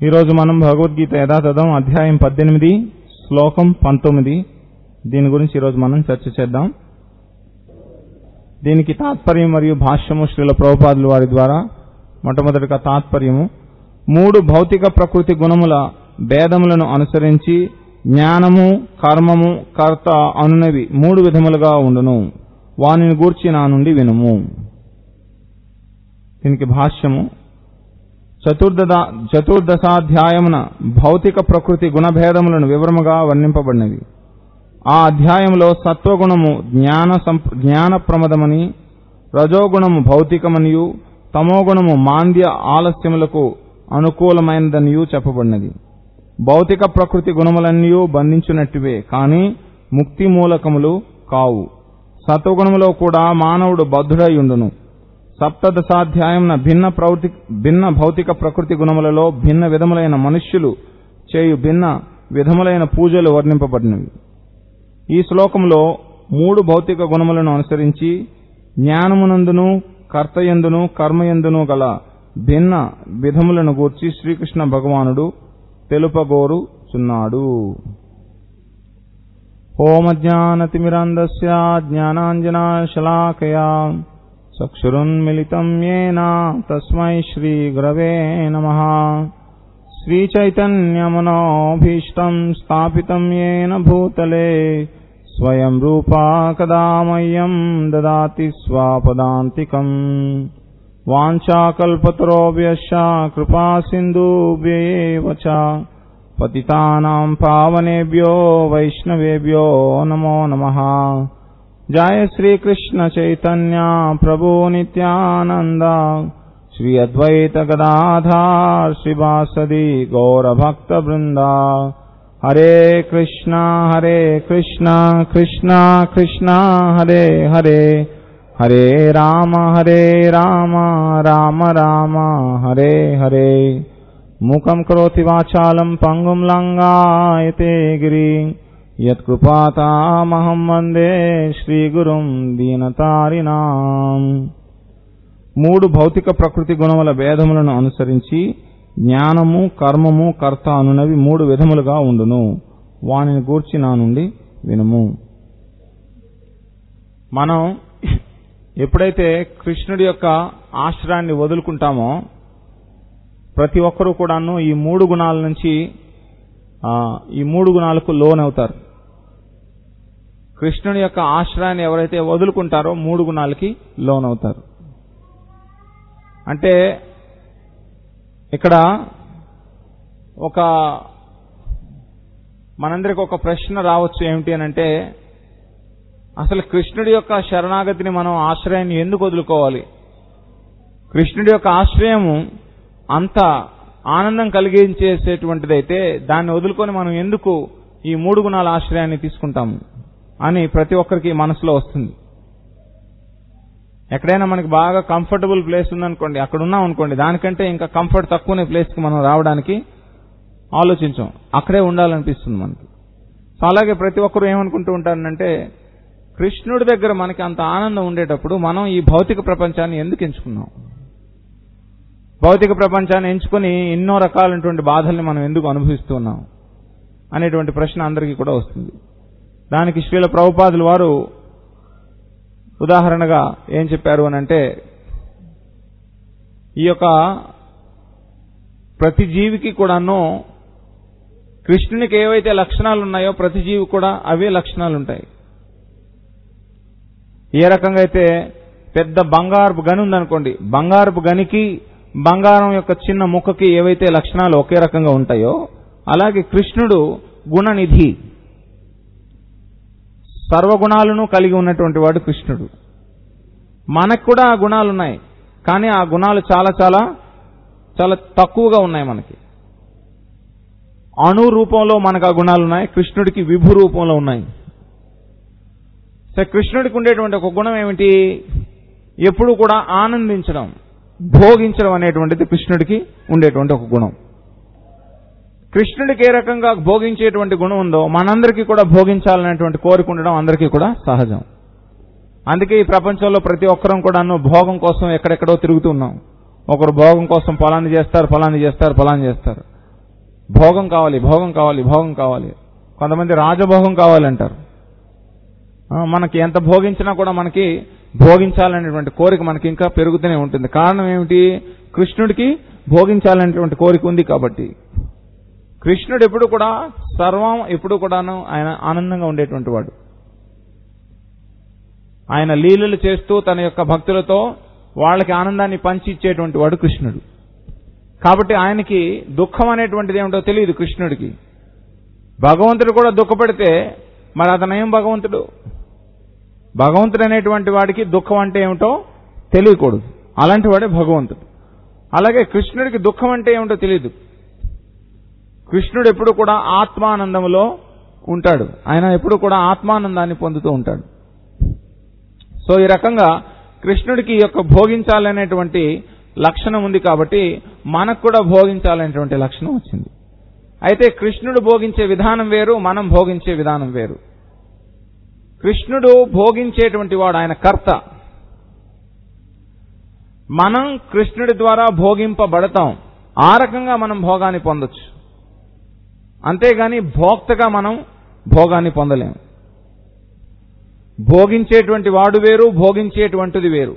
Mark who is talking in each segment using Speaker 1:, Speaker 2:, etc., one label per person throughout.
Speaker 1: ఈరోజు మనం భగవద్గీత యథాతథం అధ్యాయం పద్దెనిమిది శ్లోకం పంతొమ్మిది దీని గురించి ఈరోజు మనం చర్చ చేద్దాం దీనికి తాత్పర్యం మరియు భాష్యము శ్రీల ప్రభుపాదుల వారి ద్వారా మొట్టమొదటిగా తాత్పర్యము మూడు భౌతిక ప్రకృతి గుణముల భేదములను అనుసరించి జ్ఞానము కర్మము కర్త అనునవి మూడు విధములుగా ఉండును వానిని గూర్చి నా నుండి వినుము దీనికి భాష్యము చతుర్దశ చతుర్దశాధ్యాయమున భౌతిక ప్రకృతి గుణభేదములను వివరముగా వర్ణింపబడినది ఆ అధ్యాయంలో సత్వగుణము జ్ఞాన జ్ఞాన ప్రమదమని రజోగుణము భౌతికమనియు తమోగుణము మాంద్య ఆలస్యములకు అనుకూలమైనదనియు చెప్పబడినది భౌతిక ప్రకృతి గుణములన్నీ బంధించినట్టివే కాని ముక్తి మూలకములు కావు సత్వగుణములో కూడా మానవుడు బద్ధుడైయుండును సప్తదశాధ్యాయంన భిన్న ప్రవృతి భిన్న భౌతిక ప్రకృతి గుణములలో భిన్న విధములైన మనుష్యులు చేయు భిన్న విధములైన పూజలు వర్ణింపబడినవి ఈ శ్లోకంలో మూడు భౌతిక గుణములను అనుసరించి జ్ఞానమునందును కర్తయందును కర్మయందును గల భిన్న విధములను గూర్చి శ్రీకృష్ణ భగవానుడు తెలుపగోరుచున్నాడు ఓమజ్ఞానతిమిరంధస్య జ్ఞానాంజనాశలాకయా చక్షురున్మిళితం येन తస్మై శ్రీగురవే నమః శ్రీచైతన్యమనోభీష్టం స్థాపితం येन భూతలే స్వయం రూపా కదా మह्यं దదాతి స్వాపదాంతికం వాञ्छाकल्पतरोभ्यश्च कृपा सिन्धुभ्येव च पतितानां पावनेभ्यो वैष्णवेभ्यो नमो नमः जय श्रीकृष्ण चैतन्य प्रभु नित्यानन्द श्री अद्वैत गदाधार श्रीवासदि गौरभक्तवृन्दा हरे कृष्ण हरे कृष्ण कृष्ण कृष्ण हरे हरे हरे राम हरे राम राम राम हरे हरे मुखं करोति वाचालं पङ्गुं लङ्गायते गिरि యత్కృపాతామహం వందే శ్రీగురుం దీనతారినాం మూడు భౌతిక ప్రకృతి గుణముల భేదములను అనుసరించి జ్ఞానము కర్మము కర్త అనునవి మూడు విధములుగా ఉండును వానిని గూర్చి నా నుండి వినుము మనం ఎప్పుడైతే కృష్ణుడి యొక్క ఆశ్రయాన్ని వదులుకుంటామో ప్రతి ఒక్కరూ కూడాను ఈ మూడు గుణాల నుంచి ఈ మూడు గుణాలకు లోన్ అవుతారు కృష్ణుని యొక్క ఆశ్రయాన్ని ఎవరైతే వదులుకుంటారో మూడు గుణాలకి లోన్ అవుతారు అంటే ఇక్కడ ఒక మనందరికి ఒక ప్రశ్న రావచ్చు ఏమిటి అని అంటే అసలు కృష్ణుడి యొక్క శరణాగతిని మనం ఆశ్రయాన్ని ఎందుకు వదులుకోవాలి కృష్ణుడి యొక్క ఆశ్రయము అంత ఆనందం కలిగించేసేటువంటిదైతే దాన్ని వదులుకొని మనం ఎందుకు ఈ మూడు గుణాల ఆశ్రయాన్ని తీసుకుంటాము అని ప్రతి ఒక్కరికి మనసులో వస్తుంది ఎక్కడైనా మనకి బాగా కంఫర్టబుల్ ప్లేస్ ఉందనుకోండి అక్కడ ఉన్నాం అనుకోండి దానికంటే ఇంకా కంఫర్ట్ తక్కువనే ప్లేస్కి మనం రావడానికి ఆలోచించాం అక్కడే ఉండాలనిపిస్తుంది మనకి సో అలాగే ప్రతి ఒక్కరు ఏమనుకుంటూ ఉంటారంటే కృష్ణుడి దగ్గర మనకి అంత ఆనందం ఉండేటప్పుడు మనం ఈ భౌతిక ప్రపంచాన్ని ఎందుకు ఎంచుకున్నాం భౌతిక ప్రపంచాన్ని ఎంచుకుని ఎన్నో రకాలైనటువంటి బాధల్ని మనం ఎందుకు అనుభవిస్తున్నాం అనేటువంటి ప్రశ్న అందరికీ కూడా వస్తుంది దానికి శ్రీల ప్రభుపాదుల వారు ఉదాహరణగా ఏం చెప్పారు అని అంటే ఈ యొక్క ప్రతి జీవికి కూడాను కృష్ణునికి ఏవైతే లక్షణాలు ఉన్నాయో ప్రతి జీవి కూడా అవే లక్షణాలు ఉంటాయి ఏ రకంగా అయితే పెద్ద బంగారపు గని ఉందనుకోండి బంగారపు గనికి బంగారం యొక్క చిన్న ముక్కకి ఏవైతే లక్షణాలు ఒకే రకంగా ఉంటాయో అలాగే కృష్ణుడు గుణనిధి సర్వగుణాలను కలిగి ఉన్నటువంటి వాడు కృష్ణుడు మనకు కూడా ఆ గుణాలు ఉన్నాయి కానీ ఆ గుణాలు చాలా చాలా చాలా తక్కువగా ఉన్నాయి మనకి అణు రూపంలో మనకు ఆ గుణాలు ఉన్నాయి కృష్ణుడికి విభు రూపంలో ఉన్నాయి సో కృష్ణుడికి ఉండేటువంటి ఒక గుణం ఏమిటి ఎప్పుడు కూడా ఆనందించడం భోగించడం అనేటువంటిది కృష్ణుడికి ఉండేటువంటి ఒక గుణం కృష్ణుడికి ఏ రకంగా భోగించేటువంటి గుణం ఉందో మనందరికీ కూడా భోగించాలనేటువంటి కోరిక ఉండడం అందరికీ కూడా సహజం అందుకే ఈ ప్రపంచంలో ప్రతి ఒక్కరం కూడాను భోగం కోసం ఎక్కడెక్కడో తిరుగుతున్నాం ఒకరు భోగం కోసం పొలాన్ని చేస్తారు పొలాన్ని చేస్తారు పొలాన్ని చేస్తారు భోగం కావాలి భోగం కావాలి భోగం కావాలి కొంతమంది రాజభోగం కావాలంటారు ఆ, మనకి ఎంత భోగించినా కూడా మనకి భోగించాలనేటువంటి కోరిక మనకి ఇంకా పెరుగుతూనే ఉంటుంది కారణం ఏమిటి కృష్ణుడికి భోగించాలనేటువంటి కోరిక ఉంది కాబట్టి కృష్ణుడు ఎప్పుడు కూడా సర్వం ఎప్పుడు కూడాను ఆయన ఆనందంగా ఉండేటువంటి వాడు ఆయన లీలలు చేస్తూ తన యొక్క భక్తులతో వాళ్ళకి ఆనందాన్ని పంచి ఇచ్చేటువంటి వాడు కృష్ణుడు కాబట్టి ఆయనకి దుఃఖం అనేటువంటిది ఏమిటో తెలియదు కృష్ణుడికి భగవంతుడు కూడా దుఃఖపడితే మరి అతను ఏం భగవంతుడు భగవంతుడు అనేటువంటి వాడికి దుఃఖం అంటే ఏమిటో తెలియకూడదు అలాంటి వాడే భగవంతుడు అలాగే కృష్ణుడికి దుఃఖం అంటే ఏమిటో తెలియదు కృష్ణుడు ఎప్పుడు కూడా ఆత్మానందములో ఉంటాడు ఆయన ఎప్పుడు కూడా ఆత్మానందాన్ని పొందుతూ ఉంటాడు సో ఈ రకంగా కృష్ణుడికి ఈ యొక్క భోగించాలనేటువంటి లక్షణం ఉంది కాబట్టి మనకు కూడా భోగించాలనేటువంటి లక్షణం వచ్చింది అయితే కృష్ణుడు భోగించే విధానం వేరు మనం భోగించే విధానం వేరు కృష్ణుడు భోగించేటువంటి వాడు ఆయన కర్త మనం కృష్ణుడి ద్వారా భోగింపబడతాం ఆ రకంగా మనం భోగాన్ని పొందొచ్చు అంతేగాని భోక్తగా మనం భోగాన్ని పొందలేము భోగించేటువంటి వాడు వేరు భోగించేటువంటిది వేరు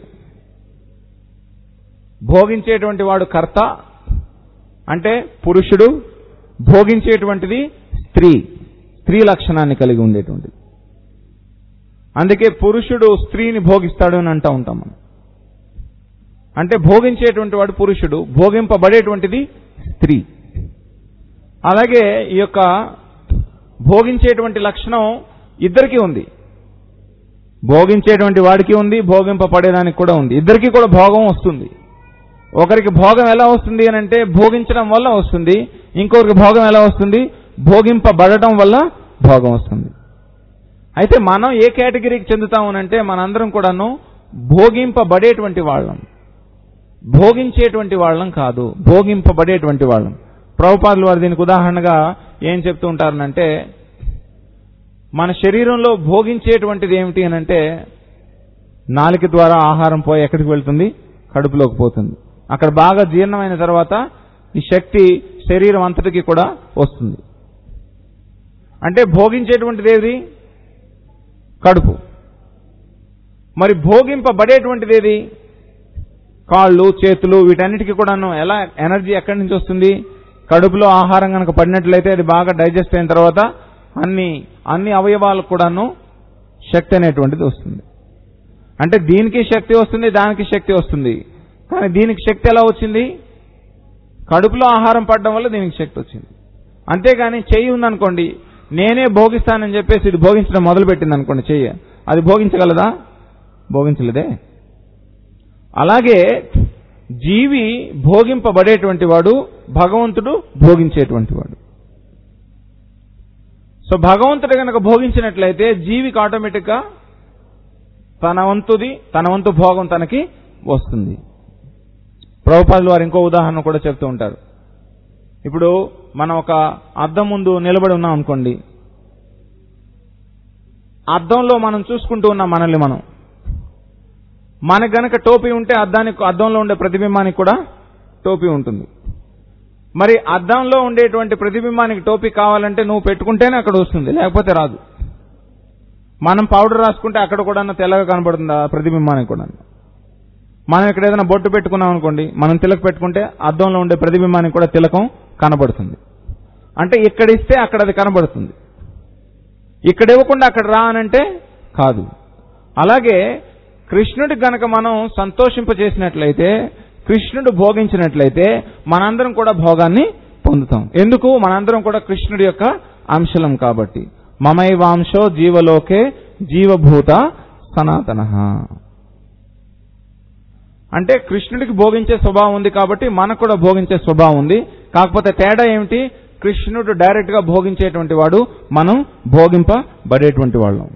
Speaker 1: భోగించేటువంటి వాడు కర్త అంటే పురుషుడు భోగించేటువంటిది స్త్రీ స్త్రీ లక్షణాన్ని కలిగి ఉండేటువంటిది అందుకే పురుషుడు స్త్రీని భోగిస్తాడు అని అంటూ ఉంటాం మనం అంటే భోగించేటువంటి వాడు పురుషుడు భోగింపబడేటువంటిది స్త్రీ అలాగే ఈ యొక్క భోగించేటువంటి లక్షణం ఇద్దరికీ ఉంది భోగించేటువంటి వాడికి ఉంది భోగింపబడేదానికి కూడా ఉంది ఇద్దరికి కూడా భోగం వస్తుంది ఒకరికి భోగం ఎలా వస్తుంది అని అంటే భోగించడం వల్ల వస్తుంది ఇంకొకరికి భోగం ఎలా వస్తుంది భోగింపబడటం వల్ల భోగం వస్తుంది అయితే మనం ఏ కేటగిరీకి చెందుతామనంటే మనందరం కూడాను భోగింపబడేటువంటి వాళ్ళం భోగించేటువంటి వాళ్ళం కాదు భోగింపబడేటువంటి వాళ్ళం ప్రభుపాదులు వారు దీనికి ఉదాహరణగా ఏం చెప్తూ ఉంటారనంటే మన శరీరంలో భోగించేటువంటిది ఏమిటి అని అంటే నాలుక ద్వారా ఆహారం పోయి ఎక్కడికి వెళ్తుంది కడుపులోకి పోతుంది అక్కడ బాగా జీర్ణమైన తర్వాత ఈ శక్తి శరీరం అంతటికి కూడా వస్తుంది అంటే భోగించేటువంటిది ఏది కడుపు మరి భోగింపబడేటువంటిది ఏది కాళ్ళు చేతులు వీటన్నిటికీ కూడాను ఎలా ఎనర్జీ ఎక్కడి నుంచి వస్తుంది కడుపులో ఆహారం కనుక పడినట్లయితే అది బాగా డైజెస్ట్ అయిన తర్వాత అన్ని అన్ని అవయవాలకు కూడాను శక్తి అనేటువంటిది వస్తుంది అంటే దీనికి శక్తి వస్తుంది దానికి శక్తి వస్తుంది కానీ దీనికి శక్తి ఎలా వచ్చింది కడుపులో ఆహారం పడడం వల్ల దీనికి శక్తి వచ్చింది అంతేగాని చెయ్యి ఉందనుకోండి నేనే భోగిస్తానని చెప్పేసి ఇది భోగించడం మొదలుపెట్టింది అనుకోండి చెయ్యి అది భోగించగలదా భోగించలేదే అలాగే జీవి భోగింపబడేటువంటి వాడు భగవంతుడు భోగించేటువంటి వాడు సో భగవంతుడు కనుక భోగించినట్లయితే జీవికి ఆటోమేటిక్గా తన వంతుది తన వంతు భోగం తనకి వస్తుంది ప్రభుపాదులు వారు ఇంకో ఉదాహరణ కూడా చెప్తూ ఉంటారు ఇప్పుడు మనం ఒక అద్దం ముందు నిలబడి ఉన్నాం అనుకోండి అద్దంలో మనం చూసుకుంటూ ఉన్నాం మనల్ని మనం మనకు గనక టోపీ ఉంటే అద్దానికి అద్దంలో ఉండే ప్రతిబింబానికి కూడా టోపీ ఉంటుంది మరి అద్దంలో ఉండేటువంటి ప్రతిబింబానికి టోపీ కావాలంటే నువ్వు పెట్టుకుంటేనే అక్కడ వస్తుంది లేకపోతే రాదు మనం పౌడర్ రాసుకుంటే అక్కడ కూడా తెల్లగా కనబడుతుంది ఆ ప్రతిబింబానికి కూడా మనం ఇక్కడ ఏదైనా బొట్టు పెట్టుకున్నాం అనుకోండి మనం తిలక పెట్టుకుంటే అద్దంలో ఉండే ప్రతిబింబానికి కూడా తిలకం కనబడుతుంది అంటే ఇక్కడ ఇస్తే అక్కడ అది కనబడుతుంది ఇక్కడ ఇవ్వకుండా అక్కడ రా అనంటే కాదు అలాగే కృష్ణుడి గనక మనం సంతోషింపజేసినట్లయితే కృష్ణుడు భోగించినట్లయితే మనందరం కూడా భోగాన్ని పొందుతాం ఎందుకు మనందరం కూడా కృష్ణుడి యొక్క అంశలం కాబట్టి మమైవాంశో జీవలోకే జీవభూత సనాతన అంటే కృష్ణుడికి భోగించే స్వభావం ఉంది కాబట్టి మనకు కూడా భోగించే స్వభావం ఉంది కాకపోతే తేడా ఏమిటి కృష్ణుడు డైరెక్ట్ గా భోగించేటువంటి వాడు మనం భోగింపబడేటువంటి వాళ్ళం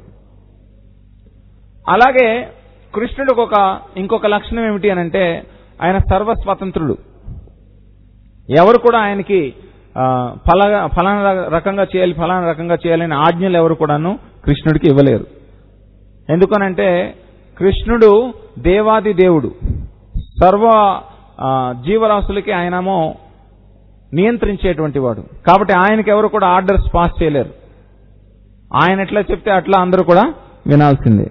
Speaker 1: అలాగే కృష్ణుడికి ఒక ఇంకొక లక్షణం ఏమిటి అని అంటే ఆయన సర్వస్వతంత్రుడు ఎవరు కూడా ఆయనకి ఆ, ఫలా ఫలానా రకంగా చేయాలి ఫలానా రకంగా చేయాలని ఆజ్ఞలు ఎవరు కూడాను కృష్ణుడికి ఇవ్వలేరు ఎందుకనంటే కృష్ణుడు దేవాది దేవుడు సర్వ ఆ, జీవరాశులకి ఆయనేమో నియంత్రించేటువంటి వాడు కాబట్టి ఆయనకి ఎవరు కూడా ఆర్డర్స్ పాస్ చేయలేరు ఆయన ఎట్లా చెప్తే అట్లా అందరూ కూడా వినాల్సిందే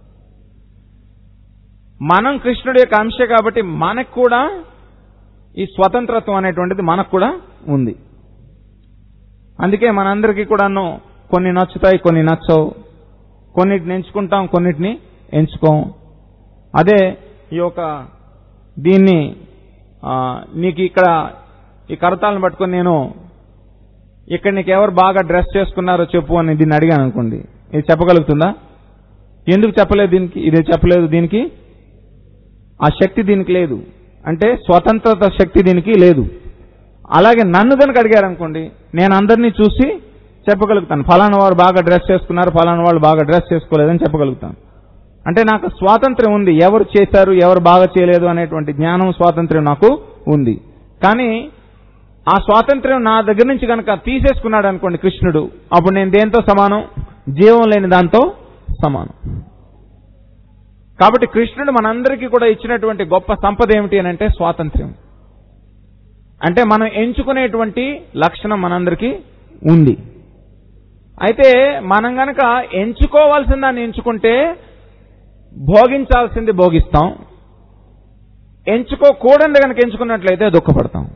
Speaker 1: మనం కృష్ణుడి యొక్క అంశ కాబట్టి మనకు కూడా ఈ స్వతంత్రత్వం అనేటువంటిది మనకు కూడా ఉంది అందుకే మనందరికీ కూడాను కొన్ని నచ్చుతాయి కొన్ని నచ్చవు కొన్నిటిని ఎంచుకుంటాం కొన్నిటిని ఎంచుకోం అదే ఈ యొక్క దీన్ని ఆ, నీకు ఇక్కడ ఈ కరతాలను పట్టుకొని నేను ఇక్కడ నీకు ఎవరు బాగా డ్రెస్ చేసుకున్నారో చెప్పు అని దీన్ని అడిగాను అనుకోండి ఇది చెప్పగలుగుతుందా ఎందుకు చెప్పలేదు దీనికి ఇది చెప్పలేదు దీనికి ఆ శక్తి దీనికి లేదు అంటే స్వతంత్రత శక్తి దీనికి లేదు అలాగే నన్ను కనుక అడిగారు అనుకోండి నేను అందరినీ చూసి చెప్పగలుగుతాను ఫలానా వారు బాగా డ్రెస్ చేసుకున్నారు ఫలానా వాళ్ళు బాగా డ్రెస్ చేసుకోలేదని చెప్పగలుగుతాను అంటే నాకు స్వాతంత్ర్యం ఉంది ఎవరు చేశారు ఎవరు బాగా చేయలేదు అనేటువంటి జ్ఞానం స్వాతంత్ర్యం నాకు ఉంది కానీ ఆ స్వాతంత్ర్యం నా దగ్గర నుంచి కనుక తీసేసుకున్నాడు అనుకోండి కృష్ణుడు అప్పుడు నేను దేంతో సమానం జీవం లేని దాంతో సమానం కాబట్టి కృష్ణుడు మనందరికీ కూడా ఇచ్చినటువంటి గొప్ప సంపద ఏమిటి అని అంటే స్వాతంత్ర్యం అంటే మనం ఎంచుకునేటువంటి లక్షణం మనందరికీ ఉంది అయితే మనం గనక ఎంచుకోవాల్సిన దాన్ని ఎంచుకుంటే భోగించాల్సింది భోగిస్తాం ఎంచుకోకూడదు కనుక ఎంచుకున్నట్లయితే దుఃఖపడతాం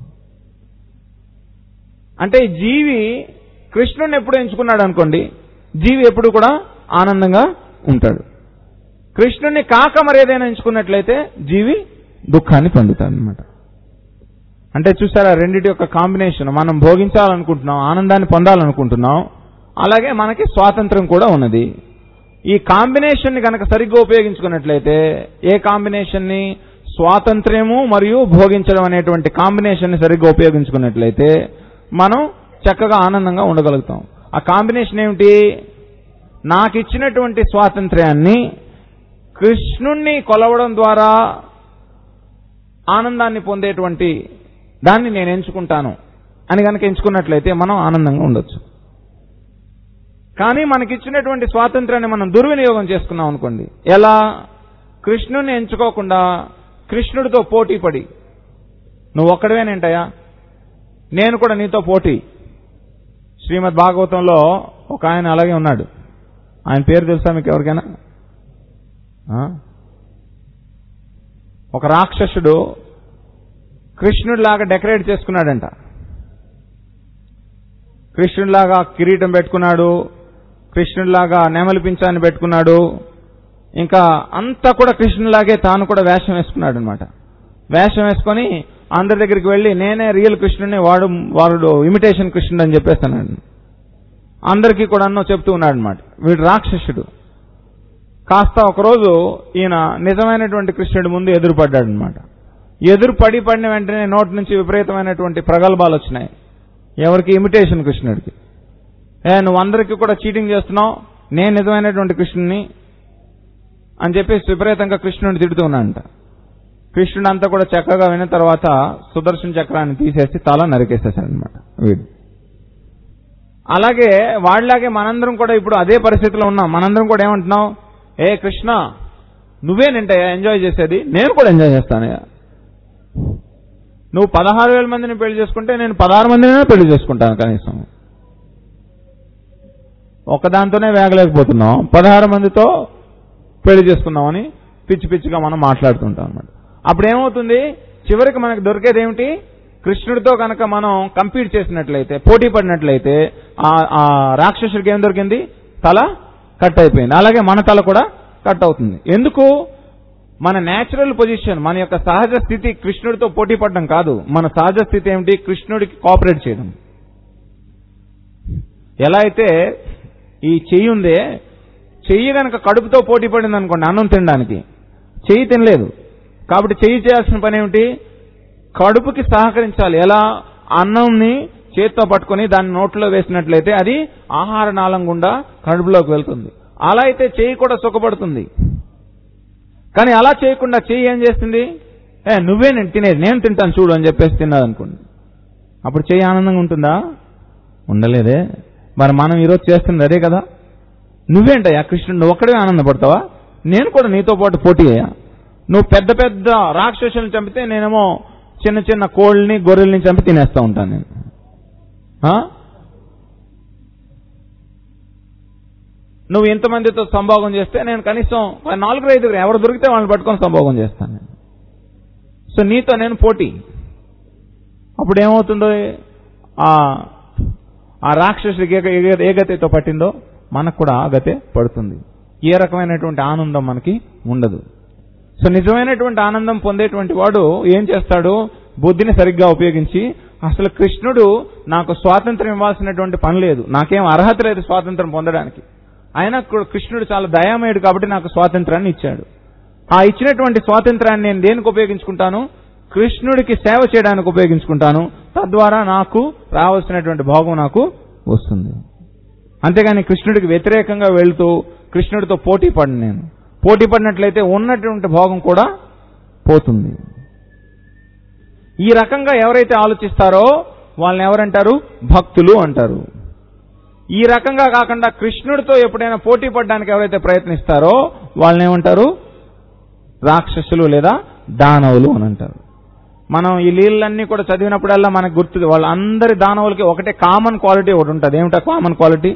Speaker 1: అంటే జీవి కృష్ణుని ఎప్పుడు ఎంచుకున్నాడు అనుకోండి జీవి ఎప్పుడు కూడా ఆనందంగా ఉంటాడు కృష్ణుని కాక మరేదైనా ఎంచుకున్నట్లయితే జీవి దుఃఖాన్ని పొందుతాడు అనమాట అంటే చూసారా రెండిటి యొక్క కాంబినేషన్ మనం భోగించాలనుకుంటున్నాం ఆనందాన్ని పొందాలనుకుంటున్నాం అలాగే మనకి స్వాతంత్రం కూడా ఉన్నది ఈ కాంబినేషన్ ని కనుక సరిగ్గా ఉపయోగించుకున్నట్లయితే ఏ కాంబినేషన్ ని స్వాతంత్ర్యము మరియు భోగించడం అనేటువంటి కాంబినేషన్ ని సరిగ్గా ఉపయోగించుకున్నట్లయితే మనం చక్కగా ఆనందంగా ఉండగలుగుతాం ఆ కాంబినేషన్ ఏమిటి నాకు ఇచ్చినటువంటి స్వాతంత్ర్యాన్ని కృష్ణుణ్ణి కొలవడం ద్వారా ఆనందాన్ని పొందేటువంటి దాన్ని నేను ఎంచుకుంటాను అని కనుక ఎంచుకున్నట్లయితే మనం ఆనందంగా ఉండొచ్చు కానీ మనకిచ్చినటువంటి స్వాతంత్రాన్ని మనం దుర్వినియోగం చేసుకున్నాం అనుకోండి ఎలా కృష్ణుని ఎంచుకోకుండా కృష్ణుడితో పోటీ పడి నువ్వు ఒక్కడవేనేంటయ్యా నేను కూడా నీతో పోటీ శ్రీమద్ భాగవతంలో ఒక ఆయన అలాగే ఉన్నాడు ఆయన పేరు తెలుసా మీకు ఎవరికైనా ఆ? ఒక రాక్షసుడు కృష్ణుడిలాగా డెకరేట్ చేసుకున్నాడంట కృష్ణుడిలాగా కిరీటం పెట్టుకున్నాడు కృష్ణుడిలాగా నెమలి పించాన్ని పెట్టుకున్నాడు ఇంకా అంతా కూడా కృష్ణుడిలాగే తాను కూడా వేషం వేసుకున్నాడు అనమాట వేషం వేసుకొని అందరి దగ్గరికి వెళ్ళి నేనే రియల్ కృష్ణుడిని వాడు వాడు ఇమిటేషన్ కృష్ణుడు అని చెప్పేస్తున్నాడు అందరికీ కూడా అన్నో చెప్తూ ఉన్నాడు అనమాట వీడు రాక్షసుడు కాస్త ఒకరోజు ఈయన నిజమైనటువంటి కృష్ణుడి ముందు ఎదురుపడ్డాడు అనమాట ఎదురు పడి పడిన వెంటనే నోటి నుంచి విపరీతమైనటువంటి ప్రగల్భాలు వచ్చినాయి ఎవరికి ఇమిటేషన్ కృష్ణుడికి ఏ నువ్వు అందరికీ కూడా చీటింగ్ చేస్తున్నావు నేను నిజమైనటువంటి కృష్ణుని అని చెప్పేసి విపరీతంగా కృష్ణుడిని తిడుతూ ఉన్నాడంట కృష్ణుడు అంతా కూడా చక్కగా విన్న తర్వాత సుదర్శన చక్రాన్ని తీసేసి తల నరికేసేసాడనమాట వీడు అలాగే వాళ్ళలాగే మనందరం కూడా ఇప్పుడు అదే పరిస్థితిలో ఉన్నాం మనందరం కూడా ఏమంటున్నాం ఏ కృష్ణ నువ్వేనంటయ్యా ఎంజాయ్ చేసేది నేను కూడా ఎంజాయ్ చేస్తానయ్యా నువ్వు పదహారు వేల మందిని పెళ్లి చేసుకుంటే నేను పదహారు మందినే పెళ్లి చేసుకుంటాను కనీసం ఒకదాంతోనే వేగలేకపోతున్నాం పదహారు మందితో పెళ్లి చేసుకుందామని పిచ్చి పిచ్చిగా మనం మాట్లాడుతుంటాం అన్నమాట అప్పుడు ఏమవుతుంది చివరికి మనకు దొరికేది ఏమిటి కృష్ణుడితో కనుక మనం కంపీట్ చేసినట్లయితే పోటీ పడినట్లయితే ఆ ఆ రాక్షసుడికి ఏం దొరికింది తల కట్ అయిపోయింది అలాగే మన తల కూడా కట్ అవుతుంది ఎందుకు మన నేచురల్ పొజిషన్ మన యొక్క సహజ స్థితి కృష్ణుడితో పోటీ పడడం కాదు మన సహజ స్థితి ఏమిటి కృష్ణుడికి కోఆపరేట్ చేయడం ఎలా అయితే ఈ చెయ్యి ఉందే చెయ్యి గనక కడుపుతో పోటీ పడింది అనుకోండి అన్నం తినడానికి చెయ్యి తినలేదు కాబట్టి చెయ్యి చేయాల్సిన పని ఏమిటి కడుపుకి సహకరించాలి ఎలా అన్నంని చేత్తో పట్టుకొని దాన్ని నోట్లో వేసినట్లయితే అది ఆహార నాళం గుండా కడుపులోకి వెళ్తుంది అలా అయితే చెయ్యి కూడా సుఖపడుతుంది కానీ అలా చేయకుండా చెయ్యి ఏం చేస్తుంది ఏ నువ్వే నేను తినేది నేను తింటాను చూడు అని చెప్పేసి తిన్నది అనుకోండి అప్పుడు చెయ్యి ఆనందంగా ఉంటుందా ఉండలేదే మరి మనం ఈరోజు చేస్తుంది అదే కదా నువ్వేంటయ్యా కృష్ణుడు నువ్వు ఒక్కడే ఆనందపడతావా నేను కూడా నీతో పాటు పోటీ అయ్యా నువ్వు పెద్ద పెద్ద రాక్షసులను చంపితే నేనేమో చిన్న చిన్న కోళ్ళని గొర్రెల్ని చంపి తినేస్తూ ఉంటాను నేను ఆ? నువ్వు ఇంతమందితో సంభోగం చేస్తే నేను కనీసం ఒక నాలుగు ఐదుగురు ఎవరు దొరికితే వాళ్ళని పట్టుకొని సంభోగం చేస్తాను నేను సో నీతో నేను పోటీ అప్పుడు ఏమవుతుందో ఆ ఆ రాక్షసుడికి ఏ- ఏ- ఏ గతితో పట్టిందో మనకు కూడా ఆ గతే పడుతుంది ఏ రకమైనటువంటి ఆనందం మనకి ఉండదు సో నిజమైనటువంటి ఆనందం పొందేటువంటి వాడు ఏం చేస్తాడు బుద్ధిని సరిగ్గా ఉపయోగించి అసలు కృష్ణుడు నాకు స్వాతంత్రం ఇవ్వాల్సినటువంటి పని లేదు నాకేం అర్హత లేదు స్వాతంత్రం పొందడానికి అయినా కూడా కృష్ణుడు చాలా దయామయుడు కాబట్టి నాకు స్వాతంత్రాన్ని ఇచ్చాడు ఆ ఇచ్చినటువంటి స్వాతంత్రాన్ని నేను దేనికి ఉపయోగించుకుంటాను కృష్ణుడికి సేవ చేయడానికి ఉపయోగించుకుంటాను తద్వారా నాకు రావాల్సినటువంటి భోగం నాకు వస్తుంది అంతేగాని కృష్ణుడికి వ్యతిరేకంగా వెళ్తూ కృష్ణుడితో పోటీ పడిన నేను పోటీ పడినట్లయితే ఉన్నటువంటి భోగం కూడా పోతుంది ఈ రకంగా ఎవరైతే ఆలోచిస్తారో వాళ్ళని ఎవరంటారు భక్తులు అంటారు ఈ రకంగా కాకుండా కృష్ణుడితో ఎప్పుడైనా పోటీ పడడానికి ఎవరైతే ప్రయత్నిస్తారో వాళ్ళని ఏమంటారు రాక్షసులు లేదా దానవులు అని అంటారు మనం ఈ లీలన్నీ కూడా చదివినప్పుడల్లా మనకు గుర్తుంది వాళ్ళందరి దానవులకి ఒకటే కామన్ క్వాలిటీ ఒకటి ఉంటుంది ఏమిటా కామన్ క్వాలిటీ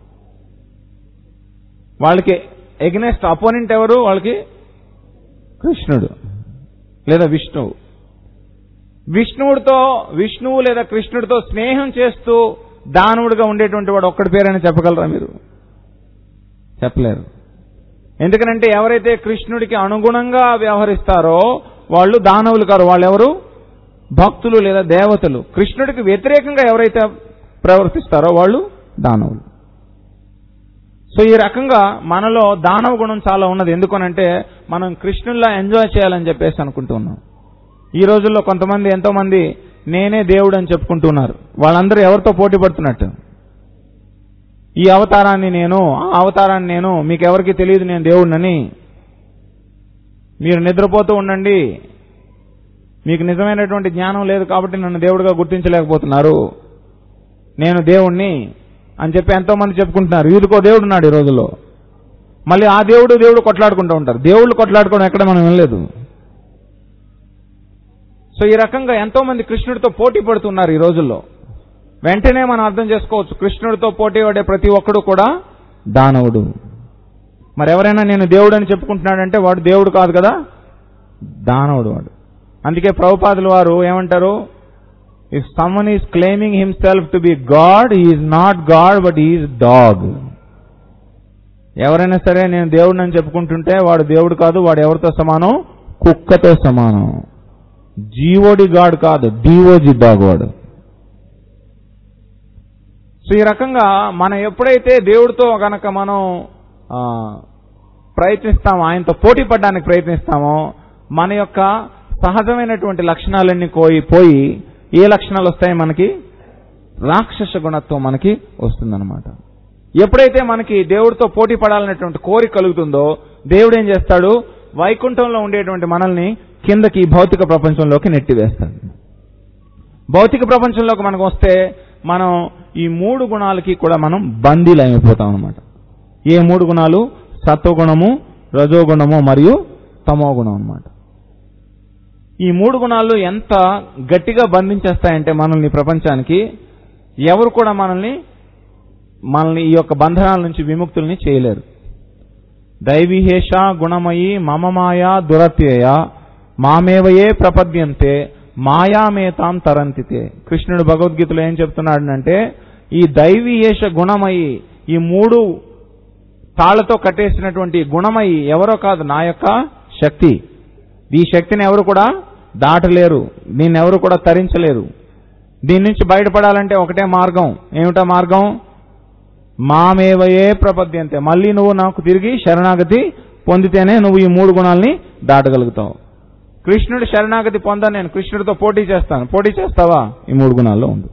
Speaker 1: వాళ్ళకి ఎగ్నెస్ట్ అపోనెంట్ ఎవరు వాళ్ళకి కృష్ణుడు లేదా విష్ణువు విష్ణువుడితో విష్ణువు లేదా కృష్ణుడితో స్నేహం చేస్తూ దానవుడిగా ఉండేటువంటి వాడు ఒక్కడి పేరైనా చెప్పగలరా మీరు చెప్పలేరు ఎందుకనంటే ఎవరైతే కృష్ణుడికి అనుగుణంగా వ్యవహరిస్తారో వాళ్ళు దానవులు కారు వాళ్ళు ఎవరు భక్తులు లేదా దేవతలు కృష్ణుడికి వ్యతిరేకంగా ఎవరైతే ప్రవర్తిస్తారో వాళ్ళు దానవులు సో ఈ రకంగా మనలో దానవ గుణం చాలా ఉన్నది ఎందుకనంటే మనం కృష్ణుల్లా ఎంజాయ్ చేయాలని చెప్పేసి అనుకుంటూ ఉన్నాం ఈ రోజుల్లో కొంతమంది ఎంతో మంది నేనే దేవుడు అని చెప్పుకుంటున్నారు వాళ్ళందరూ ఎవరితో పోటీ పడుతున్నట్టు ఈ అవతారాన్ని నేను ఆ అవతారాన్ని నేను మీకు ఎవరికి తెలియదు నేను దేవుడినని మీరు నిద్రపోతూ ఉండండి మీకు నిజమైనటువంటి జ్ఞానం లేదు కాబట్టి నన్ను దేవుడిగా గుర్తించలేకపోతున్నారు నేను దేవుణ్ణి అని చెప్పి ఎంతో మంది చెప్పుకుంటున్నారు వీరికో దేవుడు ఉన్నాడు ఈ రోజుల్లో మళ్ళీ ఆ దేవుడు దేవుడు కొట్లాడుకుంటూ ఉంటారు దేవుళ్ళు కొట్లాడుకోవడం ఎక్కడ మనం వినలేదు సో ఈ రకంగా ఎంతో మంది కృష్ణుడితో పోటీ పడుతున్నారు ఈ రోజుల్లో వెంటనే మనం అర్థం చేసుకోవచ్చు కృష్ణుడితో పోటీ పడే ప్రతి ఒక్కడు కూడా దానవుడు మరి ఎవరైనా నేను దేవుడు అని చెప్పుకుంటున్నాడంటే వాడు దేవుడు కాదు కదా దానవుడు వాడు అందుకే ప్రభుపాదుల వారు ఏమంటారు if someone is claiming himself to be God is not God but is dog ఎవరైనా సరే నేను దేవుడిని అని చెప్పుకుంటుంటే వాడు దేవుడు కాదు వాడు ఎవరితో సమానం కుక్కతో సమానం జీవోడి గాడ్ కాదు డిఓజీ డాగ్ వాడు సో ఈ రకంగా మనం ఎప్పుడైతే దేవుడితో గనక మనం ఆ, ప్రయత్నిస్తామో ఆయనతో పోటీ పడడానికి ప్రయత్నిస్తామో మన యొక్క సహజమైనటువంటి లక్షణాలన్నీ పోయి పోయి ఏ లక్షణాలు వస్తాయి మనకి రాక్షస గుణత్వం మనకి వస్తుందన్నమాట ఎప్పుడైతే మనకి దేవుడితో పోటీ పడాలనేటువంటి కోరిక కలుగుతుందో దేవుడు ఏం చేస్తాడు వైకుంఠంలో ఉండేటువంటి మనల్ని కిందకి భౌతిక ప్రపంచంలోకి నెట్టివేస్తాడు భౌతిక ప్రపంచంలోకి మనకు వస్తే మనం ఈ మూడు గుణాలకి కూడా మనం బందీలు అయిపోతాం అనమాట ఏ మూడు గుణాలు సత్వగుణము రజోగుణము మరియు తమో గుణం అన్నమాట ఈ మూడు గుణాలు ఎంత గట్టిగా బంధించేస్తాయంటే మనల్ని ఈ ప్రపంచానికి ఎవరు కూడా మనల్ని మనల్ని ఈ యొక్క బంధనాల నుంచి విముక్తుల్ని చేయలేరు దైవీహేష గుణమయి మమమాయ దురత్యయ మామేవయే ప్రపద్యంతే మాయామేతాం తరంతితే కృష్ణుడు భగవద్గీతలో ఏం చెప్తున్నాడంటే ఈ దైవీయేష గుణమయి ఈ మూడు తాళ్లతో కట్టేసినటువంటి గుణమయి ఎవరో కాదు నా యొక్క శక్తి ఈ శక్తిని ఎవరు కూడా దాటలేరు దీన్ని ఎవరు కూడా తరించలేరు దీని నుంచి బయటపడాలంటే ఒకటే మార్గం ఏమిటా మార్గం మామేవయే ప్రపద్యంతే మళ్ళీ నువ్వు నాకు తిరిగి శరణాగతి పొందితేనే నువ్వు ఈ మూడు గుణాలని దాటగలుగుతావు కృష్ణుడు శరణాగతి పొందా నేను కృష్ణుడితో పోటీ చేస్తాను పోటీ చేస్తావా ఈ మూడు గుణాల్లో ఉండు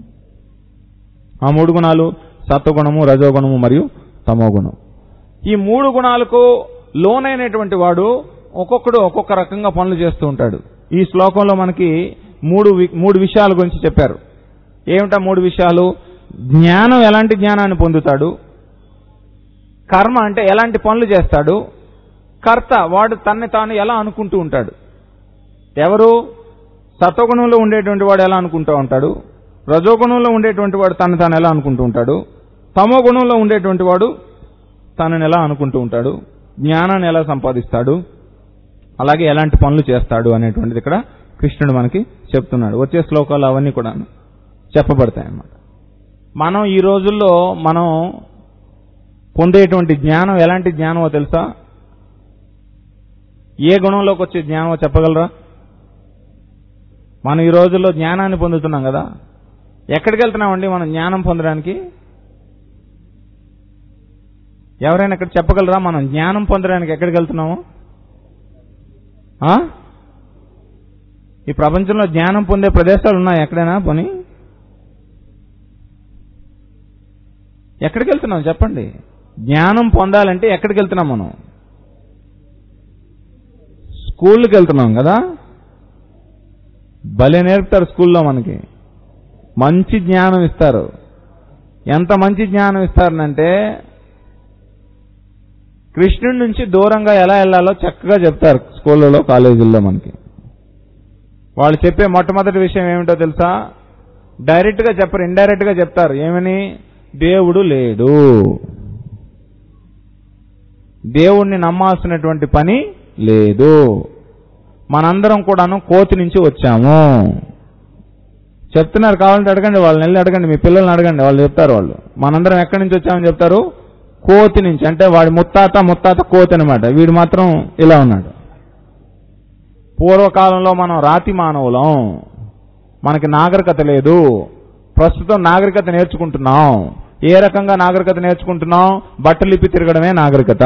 Speaker 1: ఆ మూడు గుణాలు సత్వగుణము రజోగుణము మరియు తమో గుణం ఈ మూడు గుణాలకు లోనైనటువంటి వాడు ఒక్కొక్కడు ఒక్కొక్క రకంగా పనులు చేస్తూ ఉంటాడు ఈ శ్లోకంలో మనకి మూడు వి- మూడు విషయాల గురించి చెప్పారు ఏమిటా మూడు విషయాలు జ్ఞానం ఎలాంటి జ్ఞానాన్ని పొందుతాడు కర్మ అంటే ఎలాంటి పనులు చేస్తాడు కర్త వాడు తన్ని తాను ఎలా అనుకుంటూ ఉంటాడు ఎవరు సత్వగుణంలో ఉండేటువంటి వాడు ఎలా అనుకుంటూ ఉంటాడు రజోగుణంలో ఉండేటువంటి వాడు తను తాను ఎలా అనుకుంటూ ఉంటాడు తమో గుణంలో ఉండేటువంటి వాడు తనని ఎలా అనుకుంటూ ఉంటాడు జ్ఞానాన్ని ఎలా సంపాదిస్తాడు అలాగే ఎలాంటి పనులు చేస్తాడు అనేటువంటిది ఇక్కడ కృష్ణుడు మనకి చెప్తున్నాడు వచ్చే శ్లోకాలు అవన్నీ కూడా చెప్పబడతాయి అన్నమాట మనం ఈ రోజుల్లో మనం పొందేటువంటి జ్ఞానం ఎలాంటి జ్ఞానమో తెలుసా ఏ గుణంలోకి వచ్చే జ్ఞానమో చెప్పగలరా మనం ఈ రోజుల్లో జ్ఞానాన్ని పొందుతున్నాం కదా ఎక్కడికి వెళ్తున్నామండి మనం జ్ఞానం పొందడానికి ఎవరైనా ఇక్కడ చెప్పగలరా మనం జ్ఞానం పొందడానికి ఎక్కడికి వెళ్తున్నాము ఆ? ఈ ప్రపంచంలో జ్ఞానం పొందే ప్రదేశాలు ఉన్నాయి ఎక్కడైనా పోనీ ఎక్కడికి వెళ్తున్నాం చెప్పండి జ్ఞానం పొందాలంటే ఎక్కడికి వెళ్తున్నాం మనం స్కూల్కి వెళ్తున్నాం కదా భలే నేర్పుతారు స్కూల్లో మనకి మంచి జ్ఞానం ఇస్తారు ఎంత మంచి జ్ఞానం ఇస్తారనంటే కృష్ణుడి నుంచి దూరంగా ఎలా వెళ్ళాలో చక్కగా చెప్తారు స్కూళ్ళలో కాలేజీల్లో మనకి వాళ్ళు చెప్పే మొట్టమొదటి విషయం ఏమిటో తెలుసా డైరెక్ట్ గా చెప్పరు ఇండైరెక్ట్ గా చెప్తారు ఏమని దేవుడు లేడు దేవుణ్ణి నమ్మాల్సినటువంటి పని లేదు మనందరం కూడాను కోతి నుంచి వచ్చాము చెప్తున్నారు కావాలంటే అడగండి వాళ్ళని వెళ్ళి అడగండి మీ పిల్లల్ని అడగండి వాళ్ళు చెప్తారు వాళ్ళు మనందరం ఎక్కడి నుంచి వచ్చామని చెప్తారు కోతి నుంచి అంటే వాడి ముత్తాత ముత్తాత కోతి అనమాట వీడు మాత్రం ఇలా ఉన్నాడు పూర్వకాలంలో మనం రాతి మానవులం మనకి నాగరికత లేదు ప్రస్తుతం నాగరికత నేర్చుకుంటున్నాం ఏ రకంగా నాగరికత నేర్చుకుంటున్నాం బట్టలు ఇప్పి తిరగడమే నాగరికత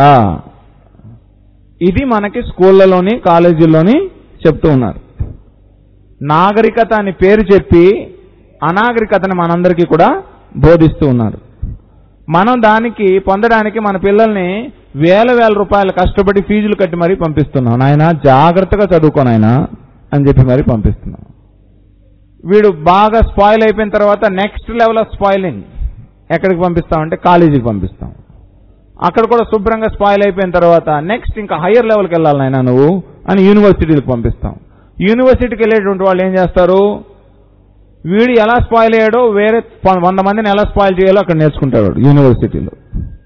Speaker 1: ఇది మనకి స్కూళ్ళలోని కాలేజీల్లోని చెప్తూ ఉన్నారు నాగరికత అని పేరు చెప్పి అనాగరికతని మనందరికీ కూడా బోధిస్తూ ఉన్నారు మనం దానికి పొందడానికి మన పిల్లల్ని వేల వేల రూపాయలు కష్టపడి ఫీజులు కట్టి మరీ పంపిస్తున్నాం నాయన జాగ్రత్తగా చదువుకో నాయన అని చెప్పి మరీ పంపిస్తున్నాం వీడు బాగా స్పాయిల్ అయిపోయిన తర్వాత నెక్స్ట్ లెవెల్ ఆఫ్ స్పాయిలింగ్ ఎక్కడికి పంపిస్తామంటే కాలేజీకి పంపిస్తాం అక్కడ కూడా శుభ్రంగా స్పాయిల్ అయిపోయిన తర్వాత నెక్స్ట్ ఇంకా హయ్యర్ లెవెల్కి వెళ్ళాలి నాయన నువ్వు అని యూనివర్సిటీలకు పంపిస్తాం యూనివర్సిటీకి వెళ్ళేటువంటి వాళ్ళు ఏం చేస్తారు వీడు ఎలా స్పాయిల్ అయ్యాడో వేరే ప- వంద మందిని ఎలా స్పాయిల్ చేయాలో అక్కడ నేర్చుకుంటాడు వాడు యూనివర్సిటీలో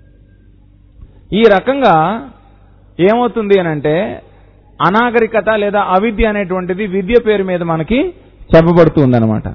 Speaker 1: ఈ రకంగా ఏమవుతుంది అని అంటే అనాగరికత లేదా అవిద్య అనేటువంటిది విద్య పేరు మీద మనకి చెప్పబడుతుందన్నమాట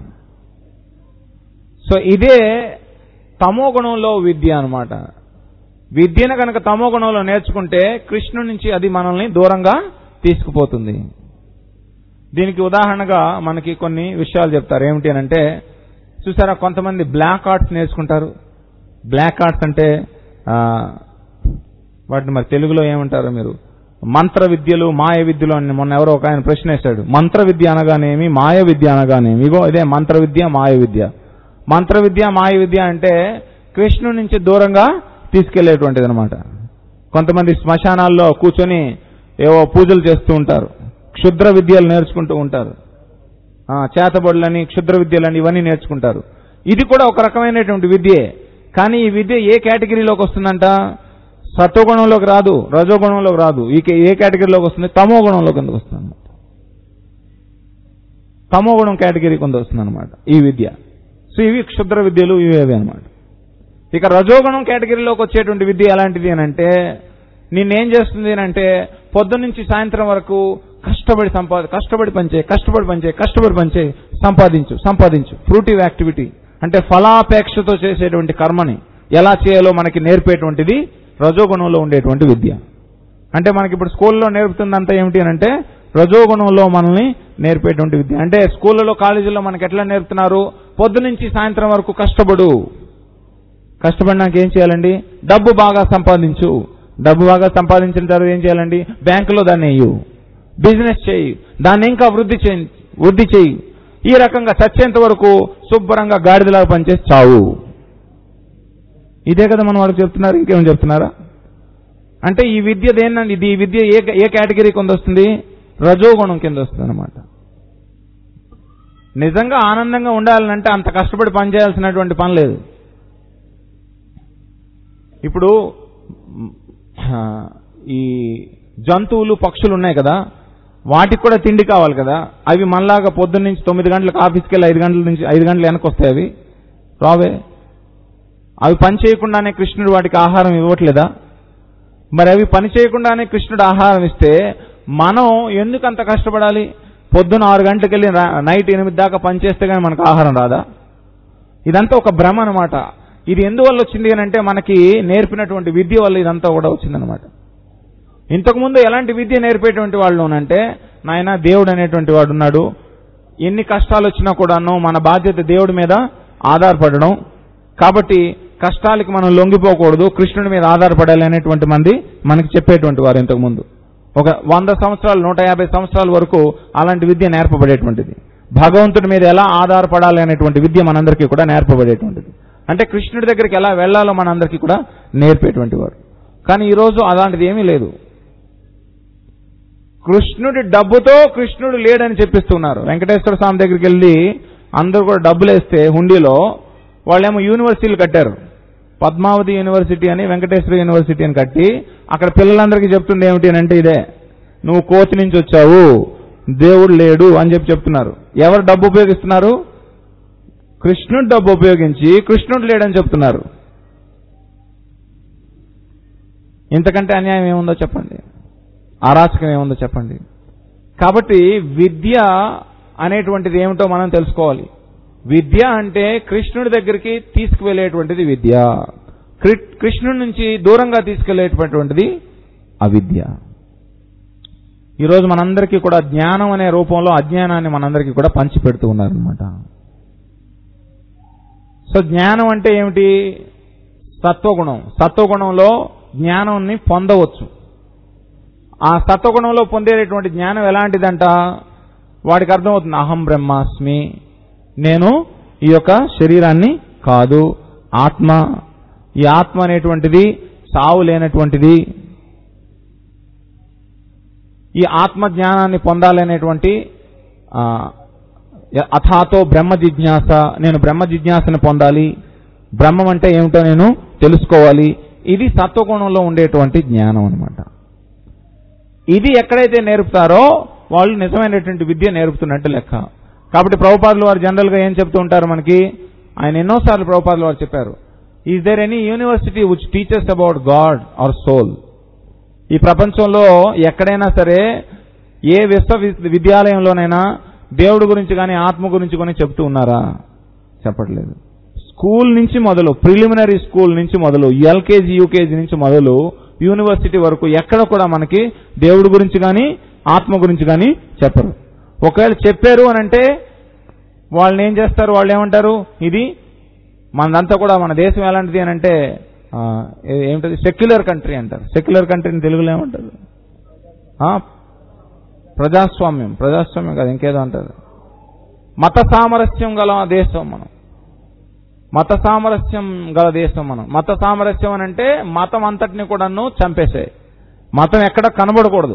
Speaker 1: సో ఇదే తమో గుణంలో విద్య అన్నమాట విద్యను కనుక తమో గుణంలో నేర్చుకుంటే కృష్ణుడి నుంచి అది మనల్ని దూరంగా తీసుకుపోతుంది దీనికి ఉదాహరణగా మనకి కొన్ని విషయాలు చెప్తారు ఏమిటి అని అంటే చూసారా కొంతమంది బ్లాక్ ఆర్ట్స్ నేర్చుకుంటారు బ్లాక్ ఆర్ట్స్ అంటే ఆ, వాటిని మరి తెలుగులో ఏమంటారు మీరు మంత్ర విద్యలు మాయ విద్యలు అని మొన్న ఎవరో ఒక ఆయన ప్రశ్న వేశాడు మంత్ర విద్య అనగానేమి మాయ విద్య అనగానేమి ఇగో ఇదే మంత్ర విద్య మాయ విద్య మంత్ర విద్య మాయ విద్య అంటే కృష్ణుడి నుంచి దూరంగా తీసుకెళ్లేటువంటిది అనమాట కొంతమంది శ్మశానాల్లో కూర్చొని ఏవో పూజలు చేస్తూ ఉంటారు క్షుద్ర విద్యలు నేర్చుకుంటూ ఉంటారు ఆ, చేతబడులని క్షుద్ర విద్యలని ఇవన్నీ నేర్చుకుంటారు ఇది కూడా ఒక రకమైనటువంటి విద్యే కానీ ఈ విద్య ఏ కేటగిరీలోకి వస్తుందంట సత్వగుణంలోకి రాదు రజోగుణంలోకి రాదు ఈ కే- ఏ కేటగిరీలోకి వస్తుంది తమో గుణంలో కిందకు వస్తుంది అనమాట తమో గుణం కేటగిరీ కింద వస్తుంది అనమాట ఈ విద్య సో ఇవి క్షుద్ర విద్యలు ఇవేవి అనమాట ఇక రజోగుణం కేటగిరీలోకి వచ్చేటువంటి విద్య ఎలాంటిది అని అంటే నిన్నేం చేస్తుంది అని అంటే పొద్దున్నుంచి సాయంత్రం వరకు కష్టపడి సంపాద కష్టపడి పనిచే కష్టపడి పనిచే కష్టపడి పనిచే సంపాదించు సంపాదించు ఫ్రూటివ్ యాక్టివిటీ అంటే ఫలాపేక్షతో చేసేటువంటి కర్మని ఎలా చేయాలో మనకి నేర్పేటువంటిది రజోగుణంలో ఉండేటువంటి విద్య అంటే మనకి ఇప్పుడు స్కూల్లో నేర్పుతుందంతా ఏమిటి అని అంటే రజోగుణంలో మనల్ని నేర్పేటువంటి విద్య అంటే స్కూళ్ళలో కాలేజీలో మనకి ఎట్లా నేర్పుతున్నారు పొద్దునుంచి సాయంత్రం వరకు కష్టపడు కష్టపడినాక ఏం చేయాలండి డబ్బు బాగా సంపాదించు డబ్బు బాగా సంపాదించిన తర్వాత ఏం చేయాలండి బ్యాంకులో దాన్ని వేయు బిజినెస్ చేయి దాన్ని ఇంకా వృద్ధి చేయి వృద్ధి చేయి ఈ రకంగా చచ్చేంత వరకు శుభ్రంగా గాడిదలాగా పనిచేసి చావు ఇదే కదా మనం వాళ్ళకి చెప్తున్నారు ఇంకేమైనా చెప్తున్నారా అంటే ఈ విద్య దేనండి ఇది ఈ విద్య ఏ ఏ కేటగిరీ కింద వస్తుంది రజోగుణం కింద వస్తుంది అనమాట నిజంగా ఆనందంగా ఉండాలంటే అంత కష్టపడి పనిచేయాల్సినటువంటి పని లేదు ఇప్పుడు మ్, ఆ, ఈ జంతువులు పక్షులు ఉన్నాయి కదా వాటికి కూడా తిండి కావాలి కదా అవి మనలాగా పొద్దున్న నుంచి తొమ్మిది గంటలకు ఆఫీస్కి వెళ్ళి ఐదు గంటల నుంచి ఐదు గంటలు వెనక్కి వస్తాయి అవి రావే అవి పని చేయకుండానే కృష్ణుడు వాటికి ఆహారం ఇవ్వట్లేదా మరి అవి పని చేయకుండానే కృష్ణుడు ఆహారం ఇస్తే మనం ఎందుకు అంత కష్టపడాలి పొద్దున ఆరు గంటలకు వెళ్ళి రా- నైట్ ఎనిమిది దాకా పని చేస్తే కానీ మనకు ఆహారం రాదా ఇదంతా ఒక భ్రమ అనమాట ఇది ఎందువల్ల వచ్చింది అని అంటే మనకి నేర్పినటువంటి విద్య వల్ల ఇదంతా కూడా వచ్చిందనమాట ఇంతకుముందు ఎలాంటి విద్య నేర్పేటువంటి వాళ్ళు అంటే నాయన దేవుడు అనేటువంటి వాడు ఉన్నాడు ఎన్ని కష్టాలు వచ్చినా కూడాను మన బాధ్యత దేవుడి మీద ఆధారపడడం కాబట్టి కష్టాలకి మనం లొంగిపోకూడదు కృష్ణుడి మీద ఆధారపడాలి అనేటువంటి మంది మనకి చెప్పేటువంటి వారు ఇంతకుముందు ఒక వంద సంవత్సరాలు నూట యాభై సంవత్సరాల వరకు అలాంటి విద్య నేర్పబడేటువంటిది భగవంతుడి మీద ఎలా ఆధారపడాలి అనేటువంటి విద్య మనందరికీ కూడా నేర్పబడేటువంటిది అంటే కృష్ణుడి దగ్గరికి ఎలా వెళ్ళాలో మనందరికీ కూడా నేర్పేటువంటి వారు కానీ ఈరోజు అలాంటిది ఏమీ లేదు కృష్ణుడి డబ్బుతో కృష్ణుడు లేడని చెప్పిస్తున్నారు వెంకటేశ్వర స్వామి దగ్గరికి వెళ్ళి అందరూ కూడా డబ్బులు వేస్తే హుండీలో వాళ్ళేమో యూనివర్సిటీలు కట్టారు పద్మావతి యూనివర్సిటీ అని వెంకటేశ్వర యూనివర్సిటీ అని కట్టి అక్కడ పిల్లలందరికీ చెప్తుంది ఏమిటి అని అంటే ఇదే నువ్వు కోతి నుంచి వచ్చావు దేవుడు లేడు అని చెప్పి చెప్తున్నారు ఎవరు డబ్బు ఉపయోగిస్తున్నారు కృష్ణుడు డబ్బు ఉపయోగించి కృష్ణుడు లేడని చెప్తున్నారు ఇంతకంటే అన్యాయం ఏముందో చెప్పండి అరాచకం ఏముందో చెప్పండి కాబట్టి విద్య అనేటువంటిది ఏమిటో మనం తెలుసుకోవాలి విద్య అంటే కృష్ణుడి దగ్గరికి తీసుకువెళ్ళేటువంటిది విద్య కృ- కృష్ణుడి నుంచి దూరంగా తీసుకెళ్లేటువంటిది అవిద్య ఈరోజు మనందరికీ కూడా జ్ఞానం అనే రూపంలో అజ్ఞానాన్ని మనందరికీ కూడా పంచిపెడుతూ ఉన్నారనమాట సో జ్ఞానం అంటే ఏమిటి సత్వగుణం సత్వగుణంలో జ్ఞానాన్ని పొందవచ్చు ఆ సత్వగుణంలో పొందేటటువంటి జ్ఞానం ఎలాంటిదంట వాడికి అర్థమవుతుంది అహం బ్రహ్మాస్మి నేను ఈ యొక్క శరీరాన్ని కాదు ఆత్మ ఈ ఆత్మ అనేటువంటిది సావు లేనటువంటిది ఈ ఆత్మ జ్ఞానాన్ని పొందాలనేటువంటి ఆ, అథాతో బ్రహ్మ జిజ్ఞాస నేను బ్రహ్మ జిజ్ఞాసను పొందాలి బ్రహ్మం అంటే ఏమిటో నేను తెలుసుకోవాలి ఇది సత్వగుణంలో ఉండేటువంటి జ్ఞానం అన్నమాట ఇది ఎక్కడైతే నేర్పుతారో వాళ్ళు నిజమైనటువంటి విద్య నేర్పుతున్నట్టు లెక్క కాబట్టి ప్రభుపాదులు వారు జనరల్ గా ఏం చెప్తూ ఉంటారు మనకి ఆయన ఎన్నోసార్లు ప్రభుపాదులు వారు చెప్పారు is there any university which teachers about God or soul ఈ ప్రపంచంలో ఎక్కడైనా సరే ఏ విశ్వ విద్యాలయంలోనైనా దేవుడి గురించి కానీ ఆత్మ గురించి కానీ చెప్తూ ఉన్నారా చెప్పట్లేదు స్కూల్ నుంచి మొదలు ప్రిలిమినరీ స్కూల్ నుంచి మొదలు ఎల్కేజీ యూకేజీ నుంచి మొదలు యూనివర్సిటీ వరకు ఎక్కడ కూడా మనకి దేవుడి గురించి కానీ ఆత్మ గురించి కానీ చెప్పరు ఒకవేళ చెప్పారు అని అంటే వాళ్ళని ఏం చేస్తారు వాళ్ళు ఏమంటారు ఇది మనదంతా కూడా మన దేశం ఎలాంటిది అని అంటే ఆ, ఏ- ఏమిటది సెక్యులర్ కంట్రీ అంటారు సెక్యులర్ కంట్రీని తెలుగులో ఏమంటారు ఆ, ప్రజాస్వామ్యం ప్రజాస్వామ్యం కాదు ఇంకేదో అంటారు మత సామరస్యం గల దేశం మనం మత సామరస్యం గల దేశం మనం మత సామరస్యం అని అంటే మతం అంతటిని కూడాను చంపేసే మతం ఎక్కడ కనబడకూడదు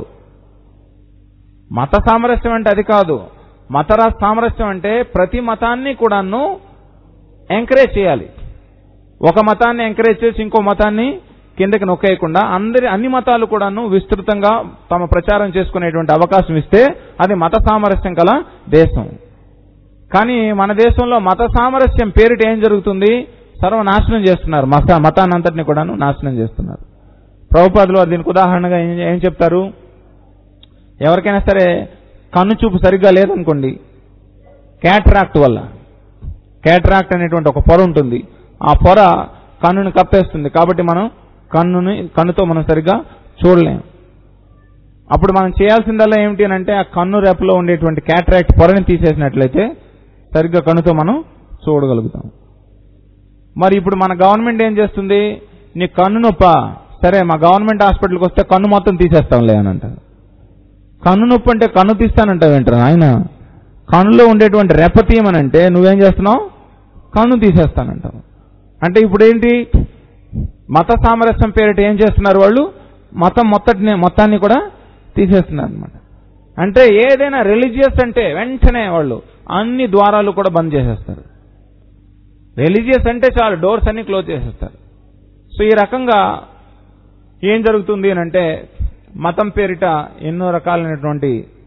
Speaker 1: మత సామరస్యం అంటే అది కాదు మత రా- సామరస్యం అంటే ప్రతి మతాన్ని కూడాను ఎంకరేజ్ చేయాలి ఒక మతాన్ని ఎంకరేజ్ చేసి ఇంకో మతాన్ని కిందకి నొక్కేయకుండా అందరి అన్ని మతాలు కూడాను విస్తృతంగా తమ ప్రచారం చేసుకునేటువంటి అవకాశం ఇస్తే అది మత సామరస్యం గల దేశం కానీ మన దేశంలో మత సామరస్యం పేరిట ఏం జరుగుతుంది సర్వనాశనం చేస్తున్నారు మత మతాన్ని అంతటిని కూడాను నాశనం చేస్తున్నారు ప్రభుపాదులు వారు దీనికి ఉదాహరణగా ఏం ఏం చెప్తారు ఎవరికైనా సరే కన్ను చూపు సరిగ్గా లేదనుకోండి క్యాట్రాక్ట్ వల్ల క్యాట్రాక్ట్ అనేటువంటి ఒక పొర ఉంటుంది ఆ పొర కన్నుని కప్పేస్తుంది కాబట్టి మనం కన్నుని కన్నుతో మనం సరిగ్గా చూడలేం అప్పుడు మనం చేయాల్సిందల్లా ఏమిటి అని అంటే ఆ కన్ను రెప్పలో ఉండేటువంటి క్యాట్రాక్ట్ పొరని తీసేసినట్లయితే సరిగ్గా కన్నుతో మనం చూడగలుగుతాం మరి ఇప్పుడు మన గవర్నమెంట్ ఏం చేస్తుంది నీ కన్ను నొప్ప సరే మా గవర్నమెంట్ హాస్పిటల్కి వస్తే కన్ను మొత్తం తీసేస్తాంలే అని అంటారు కన్ను నొప్పి అంటే కన్ను తీస్తానంటావు ఏంటారు ఆయన కన్నులో ఉండేటువంటి రెప్ప తీయమనంటే నువ్వేం చేస్తున్నావు కన్ను తీసేస్తానంటావు అంటే ఇప్పుడు ఏంటి మత సామరస్యం పేరిట ఏం చేస్తున్నారు వాళ్ళు మతం మొత్తటిని మొత్తాన్ని కూడా తీసేస్తున్నారు అనమాట అంటే ఏదైనా రిలీజియస్ అంటే వెంటనే వాళ్ళు అన్ని ద్వారాలు కూడా బంద్ చేసేస్తారు రిలీజియస్ అంటే చాలు డోర్స్ అన్ని క్లోజ్ చేసేస్తారు సో ఈ రకంగా ఏం జరుగుతుంది అని అంటే మతం పేరిట ఎన్నో రకాలైనటువంటి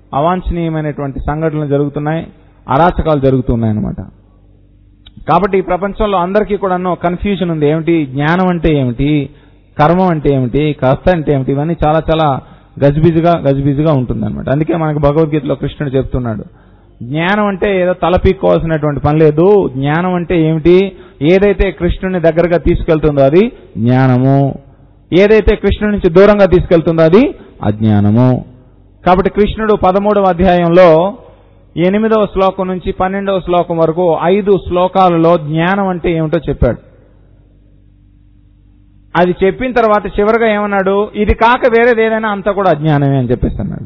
Speaker 1: అవాంఛనీయమైనటువంటి సంఘటనలు జరుగుతున్నాయి అరాచకాలు జరుగుతున్నాయి అన్నమాట కాబట్టి ఈ ప్రపంచంలో అందరికీ కూడాను కన్ఫ్యూజన్ ఉంది ఏమిటి జ్ఞానం అంటే ఏమిటి కర్మం అంటే ఏమిటి కర్త అంటే ఏమిటి ఇవన్నీ చాలా చాలా గజిబిజిగా గజిబిజిగా ఉంటుంది అనమాట అందుకే మనకు భగవద్గీతలో కృష్ణుడు చెప్తున్నాడు జ్ఞానం అంటే ఏదో తలపీక్కోవాల్సినటువంటి పని లేదు జ్ఞానం అంటే ఏమిటి ఏదైతే కృష్ణుని దగ్గరగా తీసుకెళ్తుందో అది జ్ఞానము ఏదైతే కృష్ణుడి నుంచి దూరంగా తీసుకెళ్తుందో అది అజ్ఞానము కాబట్టి కృష్ణుడు పదమూడవ అధ్యాయంలో ఎనిమిదవ శ్లోకం నుంచి పన్నెండవ శ్లోకం వరకు ఐదు శ్లోకాలలో జ్ఞానం అంటే ఏమిటో చెప్పాడు అది చెప్పిన తర్వాత చివరిగా ఏమన్నాడు ఇది కాక వేరేది ఏదైనా అంతా కూడా అజ్ఞానమే అని చెప్పేసి అన్నాడు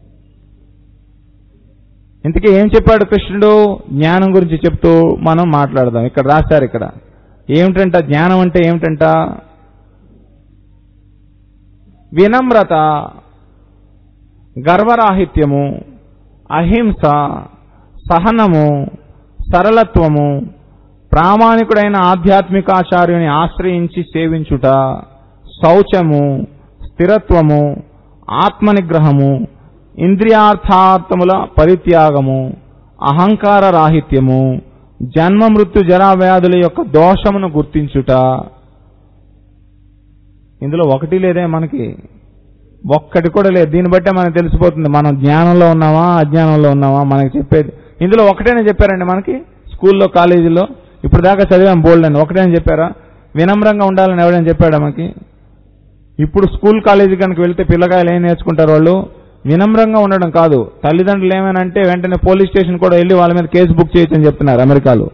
Speaker 1: ఇంతకీ ఏం చెప్పాడు కృష్ణుడు జ్ఞానం గురించి చెప్తూ మనం మాట్లాడదాం ఇక్కడ రాశారు ఇక్కడ ఏమిటంట జ్ఞానం అంటే ఏమిటంట వినమ్రత గర్వరాహిత్యము అహింస సహనము సరళత్వము ప్రామాణికుడైన ఆధ్యాత్మికాచార్యుని ఆశ్రయించి సేవించుట శౌచము స్థిరత్వము ఆత్మనిగ్రహము ఇంద్రియార్థార్థముల పరిత్యాగము అహంకార రాహిత్యము జన్మ మృత్యు జరా వ్యాధుల యొక్క దోషమును గుర్తించుట ఇందులో ఒకటి లేదే మనకి ఒక్కటి కూడా లేదు దీన్ని బట్టే మనకు తెలిసిపోతుంది మనం జ్ఞానంలో ఉన్నామా అజ్ఞానంలో ఉన్నామా మనకి చెప్పేది ఇందులో ఒకటేనే చెప్పారండి మనకి స్కూల్లో కాలేజీలో ఇప్పుడు దాకా చదివాం బోల్డ్ అని ఒకటేనే చెప్పారా వినమ్రంగా ఉండాలని ఎవరైనా చెప్పాడా మనకి ఇప్పుడు స్కూల్ కాలేజీ కనుక వెళ్తే పిల్లకాయలు ఏం నేర్చుకుంటారు వాళ్ళు వినమ్రంగా ఉండడం కాదు తల్లిదండ్రులు ఏమైనా వెంటనే పోలీస్ స్టేషన్ కూడా వెళ్ళి వాళ్ళ మీద కేసు బుక్ చేయొచ్చని చెప్తున్నారు అమెరికాలో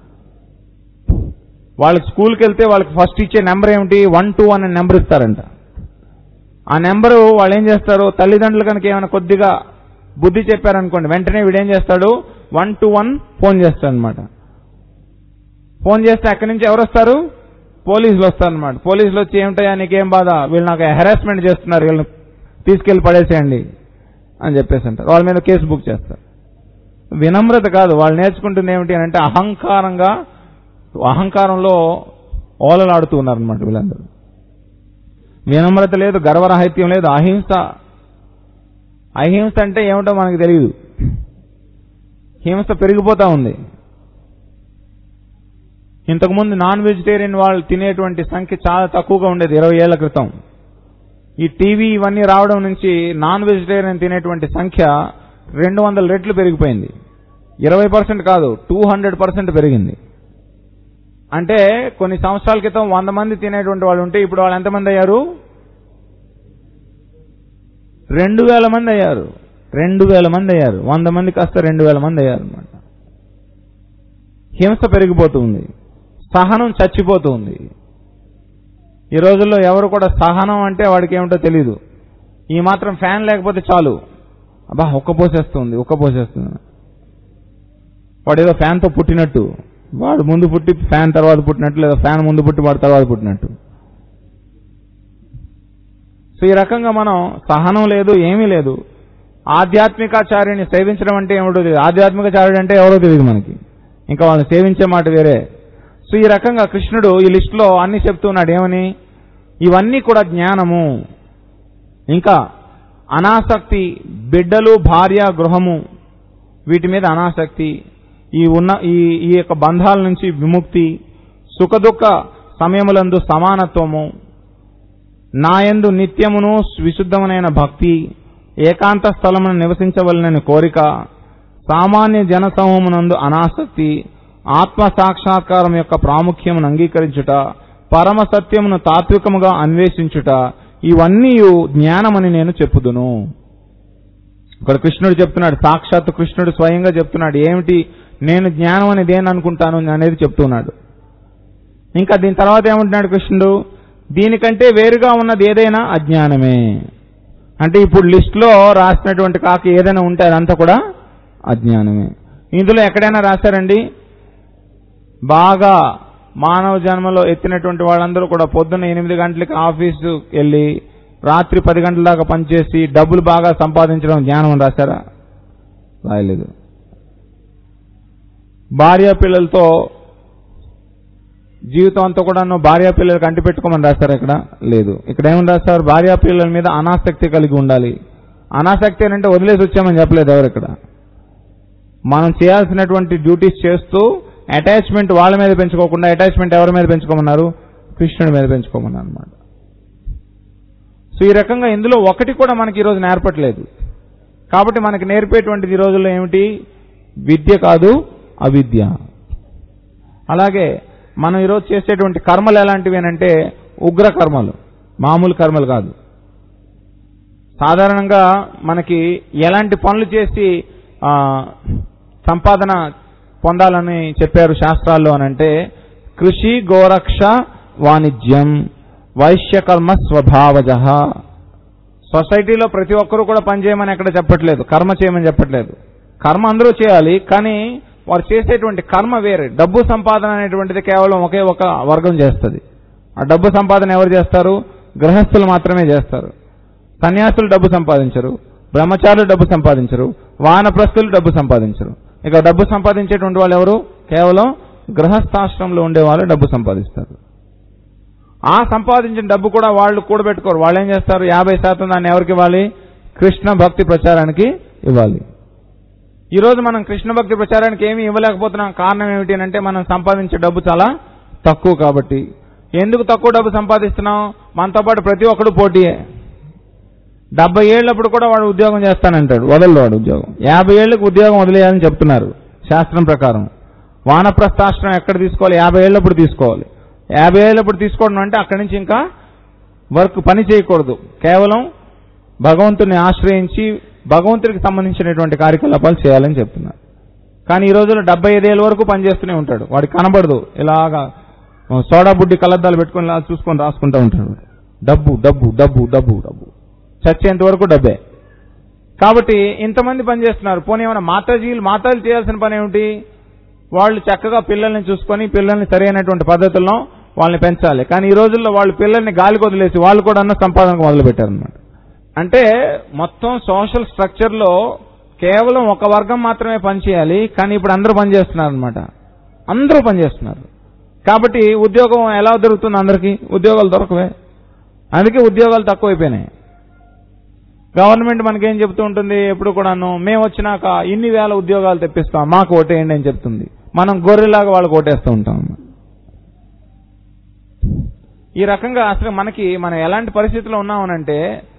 Speaker 1: వాళ్ళకి స్కూల్కి వెళ్తే వాళ్ళకి ఫస్ట్ ఇచ్చే నెంబర్ ఏమిటి వన్ టూ అనే నెంబర్ ఇస్తారంట ఆ నెంబరు వాళ్ళు ఏం చేస్తారు తల్లిదండ్రులు కనుక ఏమైనా కొద్దిగా బుద్ధి చెప్పారనుకోండి వెంటనే వీడేం చేస్తాడు వన్ టు వన్ ఫోన్ చేస్తాడు అనమాట ఫోన్ చేస్తే అక్కడి నుంచి ఎవరు వస్తారు పోలీసులు వస్తారనమాట పోలీసులు వచ్చి ఏమిటయా నీకేం బాధ వీళ్ళు నాకు హెరాస్మెంట్ చేస్తున్నారు వీళ్ళని తీసుకెళ్లి పడేసేయండి అని చెప్పేసి అంటారు వాళ్ళ మీద కేసు బుక్ చేస్తారు వినమ్రత కాదు వాళ్ళు నేర్చుకుంటుంది ఏమిటి అని అంటే అహంకారంగా అహంకారంలో ఓలలాడుతూ ఉన్నారనమాట వీళ్ళందరూ వినమ్రత లేదు గర్వరాహిత్యం లేదు అహింస అహింస అంటే ఏమిటో మనకు తెలియదు హింస పెరిగిపోతా ఉంది ఇంతకుముందు నాన్ వెజిటేరియన్ వాళ్ళు తినేటువంటి సంఖ్య చాలా తక్కువగా ఉండేది ఇరవై ఏళ్ల క్రితం ఈ టీవీ ఇవన్నీ రావడం నుంచి నాన్ వెజిటేరియన్ తినేటువంటి సంఖ్య రెండు వందల రెట్లు పెరిగిపోయింది ఇరవై పర్సెంట్ కాదు టూ హండ్రెడ్ పర్సెంట్ పెరిగింది అంటే కొన్ని సంవత్సరాల క్రితం వంద మంది తినేటువంటి వాళ్ళు ఉంటే ఇప్పుడు వాళ్ళు ఎంతమంది అయ్యారు రెండు వేల మంది అయ్యారు రెండు వేల మంది అయ్యారు వంద మంది కాస్త రెండు వేల మంది అయ్యారు అనమాట హింస పెరిగిపోతుంది సహనం చచ్చిపోతుంది ఈ రోజుల్లో ఎవరు కూడా సహనం అంటే వాడికి ఏమిటో తెలియదు ఈ మాత్రం ఫ్యాన్ లేకపోతే చాలు అబ్బా ఒక్క పోసేస్తుంది ఒక్క పోసేస్తుంది వాడు ఏదో ఫ్యాన్తో పుట్టినట్టు వాడు ముందు పుట్టి ఫ్యాన్ తర్వాత పుట్టినట్టు లేదా ఫ్యాన్ ముందు పుట్టి వాడు తర్వాత పుట్టినట్టు సో ఈ రకంగా మనం సహనం లేదు ఏమీ లేదు ఆధ్యాత్మికాచార్యుని సేవించడం అంటే ఏమిటో తెలియదు ఆధ్యాత్మికాచార్యుడు అంటే ఎవరో తెలియదు మనకి ఇంకా వాళ్ళని సేవించే మాట వేరే సో ఈ రకంగా కృష్ణుడు ఈ లిస్టులో అన్ని చెప్తున్నాడు ఏమని ఇవన్నీ కూడా జ్ఞానము ఇంకా అనాసక్తి బిడ్డలు భార్య గృహము వీటి మీద అనాసక్తి ఈ ఉన్న ఈ ఈ యొక్క బంధాల నుంచి విముక్తి సుఖదుఖ సమయములందు సమానత్వము నాయందు నిత్యమును విశుద్ధమునైన భక్తి ఏకాంత స్థలమును నివసించవలనని కోరిక సామాన్య జనసమూహమునందు అనాసక్తి ఆత్మ సాక్షాత్కారం యొక్క ప్రాముఖ్యమును అంగీకరించుట పరమ సత్యమును తాత్వికముగా అన్వేషించుట ఇవన్నీ జ్ఞానమని నేను చెప్పుదును ఇక్కడ కృష్ణుడు చెప్తున్నాడు సాక్షాత్ కృష్ణుడు స్వయంగా చెప్తున్నాడు ఏమిటి నేను జ్ఞానం అని దేని అనుకుంటాను అనేది చెప్తున్నాడు ఇంకా దీని తర్వాత ఏమంటున్నాడు కృష్ణుడు దీనికంటే వేరుగా ఉన్నది ఏదైనా అజ్ఞానమే అంటే ఇప్పుడు లిస్టులో రాసినటువంటి కాకి ఏదైనా ఉంటే అదంతా కూడా అజ్ఞానమే ఇందులో ఎక్కడైనా రాశారండి బాగా మానవ జన్మలో ఎత్తినటువంటి వాళ్ళందరూ కూడా పొద్దున్న ఎనిమిది గంటలకి ఆఫీసు వెళ్ళి రాత్రి పది గంటల దాకా పనిచేసి డబ్బులు బాగా సంపాదించడం జ్ఞానం అని రాశారా రాయలేదు భార్య పిల్లలతో జీవితం అంతా కూడా భార్యా పిల్లలకి అంటి పెట్టుకోమని రాస్తారు ఇక్కడ లేదు ఇక్కడ ఏమని రాస్తారు భార్యా పిల్లల మీద అనాసక్తి కలిగి ఉండాలి అనాసక్తి అని అంటే వదిలేసి వచ్చామని చెప్పలేదు ఎవరు ఇక్కడ మనం చేయాల్సినటువంటి డ్యూటీస్ చేస్తూ అటాచ్మెంట్ వాళ్ళ మీద పెంచుకోకుండా అటాచ్మెంట్ ఎవరి మీద పెంచుకోమన్నారు కృష్ణుడి మీద పెంచుకోమన్నారు అనమాట సో ఈ రకంగా ఇందులో ఒకటి కూడా మనకి ఈరోజు నేర్పట్లేదు కాబట్టి మనకి నేర్పేటువంటిది ఈ రోజుల్లో ఏమిటి విద్య కాదు అవిద్య అలాగే మనం ఈరోజు చేసేటువంటి కర్మలు ఎలాంటివి అంటే ఉగ్ర కర్మలు మామూలు కర్మలు కాదు సాధారణంగా మనకి ఎలాంటి పనులు చేసి ఆ, సంపాదన పొందాలని చెప్పారు శాస్త్రాల్లో అనంటే కృషి గోరక్ష వాణిజ్యం వైశ్యకర్మ స్వభావజ సొసైటీలో ప్రతి ఒక్కరూ కూడా పనిచేయమని ఎక్కడ చెప్పట్లేదు కర్మ చేయమని చెప్పట్లేదు కర్మ అందరూ చేయాలి కానీ వారు చేసేటువంటి కర్మ వేరే డబ్బు సంపాదన అనేటువంటిది కేవలం ఒకే ఒక వర్గం చేస్తుంది ఆ డబ్బు సంపాదన ఎవరు చేస్తారు గృహస్థులు మాత్రమే చేస్తారు సన్యాసులు డబ్బు సంపాదించరు బ్రహ్మచారులు డబ్బు సంపాదించరు వానప్రస్థులు డబ్బు సంపాదించరు ఇక డబ్బు సంపాదించేటువంటి వాళ్ళు ఎవరు కేవలం గృహస్థాశ్రమంలో ఉండే వాళ్ళు డబ్బు సంపాదిస్తారు ఆ సంపాదించిన డబ్బు కూడా వాళ్ళు కూడబెట్టుకోరు వాళ్ళు ఏం చేస్తారు యాభై శాతం దాన్ని ఎవరికి ఇవ్వాలి కృష్ణ భక్తి ప్రచారానికి ఇవ్వాలి ఈ రోజు మనం కృష్ణ భక్తి ప్రచారానికి ఏమీ ఇవ్వలేకపోతున్నాం కారణం ఏమిటి అంటే మనం సంపాదించే డబ్బు చాలా తక్కువ కాబట్టి ఎందుకు తక్కువ డబ్బు సంపాదిస్తున్నాం మనతో పాటు ప్రతి ఒక్కడు పోటీయే డెబ్బై ఏళ్ళప్పుడు కూడా వాడు ఉద్యోగం చేస్తానంటాడు వదలడు వాడు ఉద్యోగం యాభై ఏళ్ళకి ఉద్యోగం వదిలేయాలని చెప్తున్నారు శాస్త్రం ప్రకారం వానప్రస్థాశ్రమం ఎక్కడ తీసుకోవాలి యాభై ఏళ్ళప్పుడు తీసుకోవాలి యాభై ఏళ్ళప్పుడు తీసుకోవడం అంటే అక్కడి నుంచి ఇంకా వర్క్ పని చేయకూడదు కేవలం భగవంతుని ఆశ్రయించి భగవంతుడికి సంబంధించినటువంటి కార్యకలాపాలు చేయాలని చెప్తున్నారు కానీ ఈ రోజుల్లో డెబ్బై ఐదేళ్ళ వరకు పనిచేస్తూనే ఉంటాడు వాడికి కనబడదు ఇలాగా సోడా బుడ్డి కలద్దాలు పెట్టుకొని ఇలా చూసుకొని రాసుకుంటూ ఉంటాడు డబ్బు డబ్బు డబ్బు డబ్బు డబ్బు చచ్చేంత వరకు డబ్బే కాబట్టి ఇంతమంది పనిచేస్తున్నారు పోనీ ఏమైనా మాతాజీలు మాతాజీలు చేయాల్సిన పని ఏమిటి వాళ్ళు చక్కగా పిల్లల్ని చూసుకొని పిల్లల్ని సరైనటువంటి పద్ధతుల్లో వాళ్ళని పెంచాలి కానీ ఈ రోజుల్లో వాళ్ళు పిల్లల్ని గాలికి వదిలేసి వాళ్ళు కూడా అన్న సంపాదనకు మొదలు పెట్టారనమాట అంటే మొత్తం సోషల్ స్ట్రక్చర్ లో కేవలం ఒక వర్గం మాత్రమే పనిచేయాలి కానీ ఇప్పుడు అందరూ పనిచేస్తున్నారు అనమాట అందరూ పనిచేస్తున్నారు కాబట్టి ఉద్యోగం ఎలా దొరుకుతుంది అందరికీ ఉద్యోగాలు దొరకవే అందుకే ఉద్యోగాలు తక్కువైపోయినాయి గవర్నమెంట్ మనకేం చెప్తూ ఉంటుంది ఎప్పుడు కూడాను మేము వచ్చినాక ఇన్ని వేల ఉద్యోగాలు తెప్పిస్తాం మాకు ఓటేయండి అని చెప్తుంది మనం గొర్రెలాగా వాళ్ళకి ఓటేస్తూ ఉంటాం ఈ రకంగా అసలు మనకి మనం ఎలాంటి పరిస్థితిలో ఉన్నామనంటే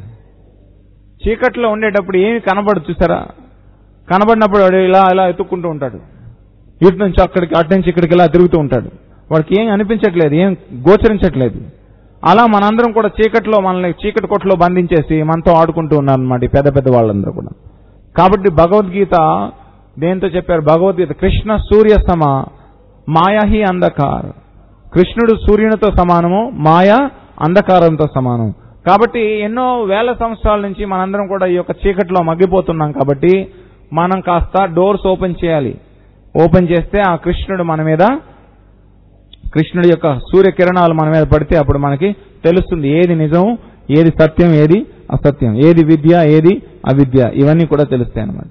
Speaker 1: చీకట్లో ఉండేటప్పుడు ఏమి కనబడు చూసారా కనబడినప్పుడు వాడు ఇలా ఇలా ఎత్తుక్కుంటూ ఉంటాడు ఇటు నుంచి అక్కడికి అటు నుంచి ఇక్కడికి ఇలా తిరుగుతూ ఉంటాడు వాడికి ఏం అనిపించట్లేదు ఏం గోచరించట్లేదు అలా మనందరం కూడా చీకట్లో మనల్ని చీకటి కొట్లో బంధించేసి మనతో ఆడుకుంటూ ఉన్నారు అనమాట ఈ పెద్ద పెద్ద వాళ్ళందరూ కూడా కాబట్టి భగవద్గీత దేంతో చెప్పారు భగవద్గీత కృష్ణ సూర్య సమ మాయాహి అంధకార్ కృష్ణుడు సూర్యునితో సమానము మాయ అంధకారంతో సమానం కాబట్టి ఎన్నో వేల సంవత్సరాల నుంచి మనందరం కూడా ఈ యొక్క చీకట్లో మగ్గిపోతున్నాం కాబట్టి మనం కాస్త డోర్స్ ఓపెన్ చేయాలి ఓపెన్ చేస్తే ఆ కృష్ణుడు మన మీద కృష్ణుడి యొక్క సూర్యకిరణాలు మన మీద పడితే అప్పుడు మనకి తెలుస్తుంది ఏది నిజం ఏది సత్యం ఏది అసత్యం ఏది విద్య ఏది అవిద్య ఇవన్నీ కూడా తెలుస్తాయి అన్నమాట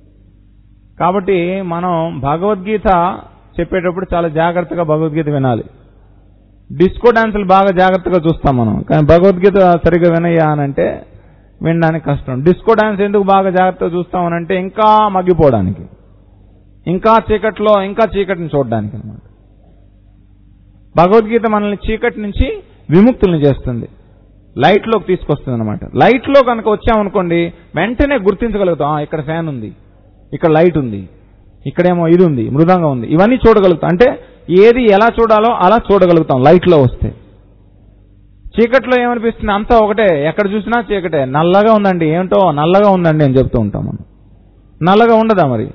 Speaker 1: కాబట్టి మనం భగవద్గీత చెప్పేటప్పుడు చాలా జాగ్రత్తగా భగవద్గీత వినాలి డిస్కో డాన్సులు బాగా జాగ్రత్తగా చూస్తాం మనం కానీ భగవద్గీత సరిగ్గా వినయ్యా అని అంటే వినడానికి కష్టం డిస్కో డాన్స్ ఎందుకు బాగా జాగ్రత్తగా చూస్తామనంటే ఇంకా మగ్గిపోవడానికి ఇంకా చీకట్లో ఇంకా చీకటిని చూడడానికి అనమాట భగవద్గీత మనల్ని చీకటి నుంచి విముక్తుల్ని చేస్తుంది లైట్లోకి తీసుకొస్తుంది అనమాట లైట్లో కనుక వచ్చామనుకోండి వెంటనే గుర్తించగలుగుతాం "ఆ, ఇక్కడ ఫ్యాన్ ఉంది ఇక్కడ లైట్ ఉంది ఇక్కడేమో ఇది ఉంది మృదంగా ఉంది ఇవన్నీ చూడగలుగుతాం అంటే ఏది ఎలా చూడాలో అలా చూడగలుగుతాం లైట్లో వస్తే చీకట్లో ఏమనిపిస్తుంది అంతా ఒకటే ఎక్కడ చూసినా చీకటే నల్లగా ఉందండి ఏమిటో నల్లగా ఉందండి అని చెప్తూ ఉంటాం మనం నల్లగా ఉండదా మరి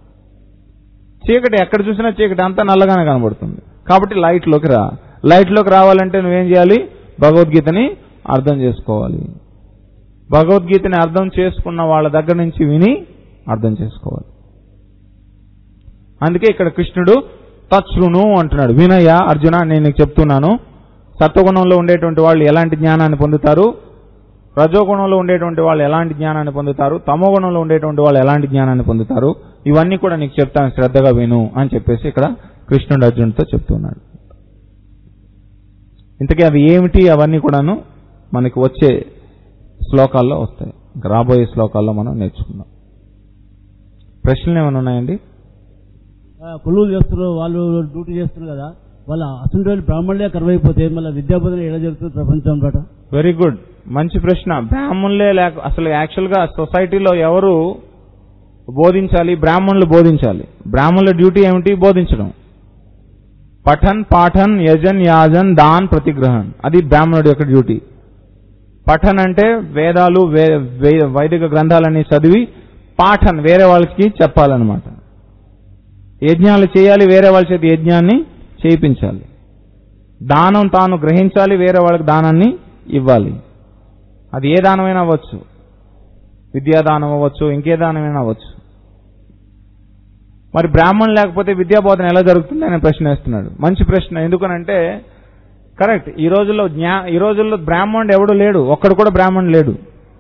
Speaker 1: చీకటి ఎక్కడ చూసినా చీకటి అంతా నల్లగానే కనబడుతుంది కాబట్టి లైట్లోకి రా లైట్లోకి రావాలంటే నువ్వేం చేయాలి భగవద్గీతని అర్థం చేసుకోవాలి భగవద్గీతని అర్థం చేసుకున్న వాళ్ళ దగ్గర నుంచి విని అర్థం చేసుకోవాలి అందుకే ఇక్కడ కృష్ణుడు తచ్చును అంటున్నాడు వినయ్య అర్జున నేను నీకు చెప్తున్నాను సత్వగుణంలో ఉండేటువంటి వాళ్ళు ఎలాంటి జ్ఞానాన్ని పొందుతారు రజోగుణంలో ఉండేటువంటి వాళ్ళు ఎలాంటి జ్ఞానాన్ని పొందుతారు తమో గుణంలో ఉండేటువంటి వాళ్ళు ఎలాంటి జ్ఞానాన్ని పొందుతారు ఇవన్నీ కూడా నీకు చెప్తాను శ్రద్ధగా విను అని చెప్పేసి ఇక్కడ కృష్ణుడు అర్జునుడితో చెప్తున్నాడు ఇంతకీ అవి ఏమిటి అవన్నీ కూడాను మనకి వచ్చే శ్లోకాల్లో వస్తాయి రాబోయే శ్లోకాల్లో మనం నేర్చుకుందాం ప్రశ్నలు ఏమైనా ఉన్నాయండి
Speaker 2: ఆ, కొలువులు చేస్తున్నారు వాళ్ళు డ్యూటీ చేస్తున్నారు కదా వాళ్ళ అసలు రోజులు బ్రాహ్మణులే కరువైపోతే మళ్ళీ విద్యాబోధన ఎలా జరుగుతుంది ప్రపంచం బట
Speaker 1: వెరీ గుడ్ మంచి ప్రశ్న బ్రాహ్మణులే లేక అసలు యాక్చువల్ గా సొసైటీలో ఎవరు బోధించాలి బ్రాహ్మణులు బోధించాలి బ్రాహ్మణుల డ్యూటీ ఏమిటి బోధించడం పఠన్ పాఠన్ యజన్ యాజన్ దాన్ ప్రతిగ్రహణ్ అది బ్రాహ్మణుడి యొక్క డ్యూటీ పఠన్ అంటే వేదాలు వే- వే- వైదిక గ్రంథాలన్నీ చదివి పాఠన్ వేరే వాళ్ళకి చెప్పాలన్నమాట యజ్ఞాలు చేయాలి వేరే వాళ్ళ చేతి యజ్ఞాన్ని చేయించాలి దానం తాను గ్రహించాలి వేరే వాళ్ళకి దానాన్ని ఇవ్వాలి అది ఏ దానమైనా అవ్వచ్చు విద్యాదానం అవ్వచ్చు ఇంకే దానమైనా అవ్వచ్చు మరి బ్రాహ్మణులు లేకపోతే విద్యా బోధన ఎలా జరుగుతుంది అని ప్రశ్న వేస్తున్నాడు మంచి ప్రశ్న ఎందుకనంటే కరెక్ట్ ఈ రోజుల్లో జ్ఞా ఈ రోజుల్లో బ్రాహ్మణుడు ఎవడు లేడు ఒక్కడు కూడా బ్రాహ్మణుడు లేడు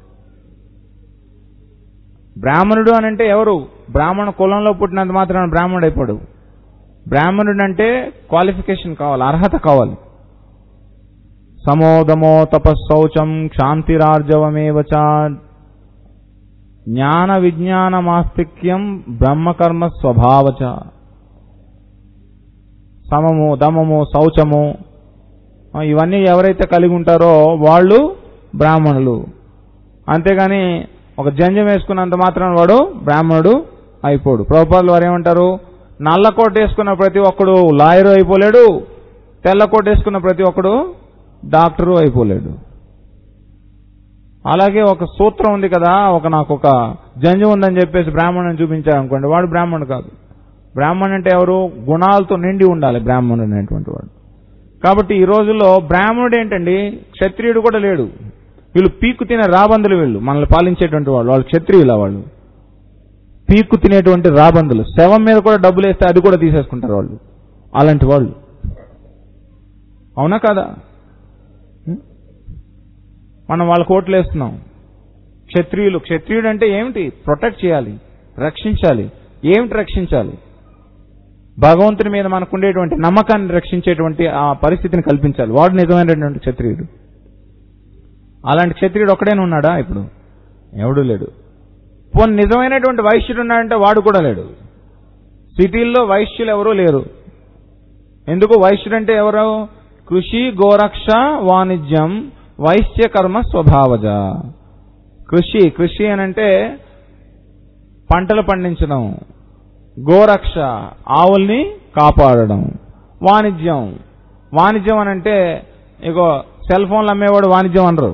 Speaker 1: బ్రాహ్మణుడు అని అంటే ఎవరు బ్రాహ్మణ కులంలో పుట్టినంత మాత్రాన బ్రాహ్మణుడు అయిపోడు బ్రాహ్మణుడు అంటే క్వాలిఫికేషన్ కావాలి అర్హత కావాలి సమోదమో తపశౌచం క్షాంతిరార్జవమేవచ జ్ఞాన విజ్ఞాన మాస్తిక్యం బ్రహ్మకర్మ స్వభావచ సమము దమము శౌచము ఆ, ఇవన్నీ ఎవరైతే కలిగి ఉంటారో వాళ్ళు బ్రాహ్మణులు అంతేగాని ఒక జంజం వేసుకున్నంత మాత్రం వాడు బ్రాహ్మణుడు అయిపోడు ప్రభుపాదులు వారు ఏమంటారు నల్ల కోట్ వేసుకున్న ప్రతి ఒక్కడు లాయరు అయిపోలేడు తెల్ల కోట్ వేసుకున్న ప్రతి ఒక్కడు డాక్టరు అయిపోలేడు అలాగే ఒక సూత్రం ఉంది కదా ఒక నాకు ఒక జంజం ఉందని చెప్పేసి బ్రాహ్మణుని చూపించారు అనుకోండి వాడు బ్రాహ్మణుడు కాదు బ్రాహ్మణుడు అంటే ఎవరు గుణాలతో నిండి ఉండాలి బ్రాహ్మణుడు అనేటువంటి వాడు కాబట్టి ఈ రోజుల్లో బ్రాహ్మణుడు ఏంటండి క్షత్రియుడు కూడా లేడు వీళ్ళు పీక్కు తినే రాబందులు వీళ్ళు మనల్ని పాలించేటువంటి వాళ్ళు వాళ్ళు క్షత్రియుల వాళ్ళు పీక్కు తినేటువంటి రాబందులు శవం మీద కూడా డబ్బులు వేస్తే అది కూడా తీసేసుకుంటారు వాళ్ళు అలాంటి వాళ్ళు అవునా కాదా ఉం? మనం వాళ్ళకి ఓట్లు వేస్తున్నాం క్షత్రియులు క్షత్రియుడు అంటే ఏమిటి ప్రొటెక్ట్ చేయాలి రక్షించాలి ఏమిటి రక్షించాలి భగవంతుని మీద మనకు ఉండేటువంటి నమ్మకాన్ని రక్షించేటువంటి ఆ పరిస్థితిని కల్పించాలి వాడు నిజమైనటువంటి క్షత్రియుడు అలాంటి క్షత్రియుడు ఒక్కడేనే ఉన్నాడా ఇప్పుడు ఎవడు లేడు పోనీ నిజమైనటువంటి వైశ్యుడు ఉన్నాడంటే వాడు కూడా లేడు సిటీల్లో వైశ్యులు ఎవరూ లేరు ఎందుకు వైశ్యుడు అంటే ఎవరు కృషి గోరక్ష వాణిజ్యం వైశ్య కర్మ స్వభావజ కృషి కృషి అనంటే పంటలు పండించడం గోరక్ష ఆవుల్ని కాపాడడం వాణిజ్యం వాణిజ్యం అనంటే ఇగో సెల్ ఫోన్లు అమ్మేవాడు వాణిజ్యం అనరు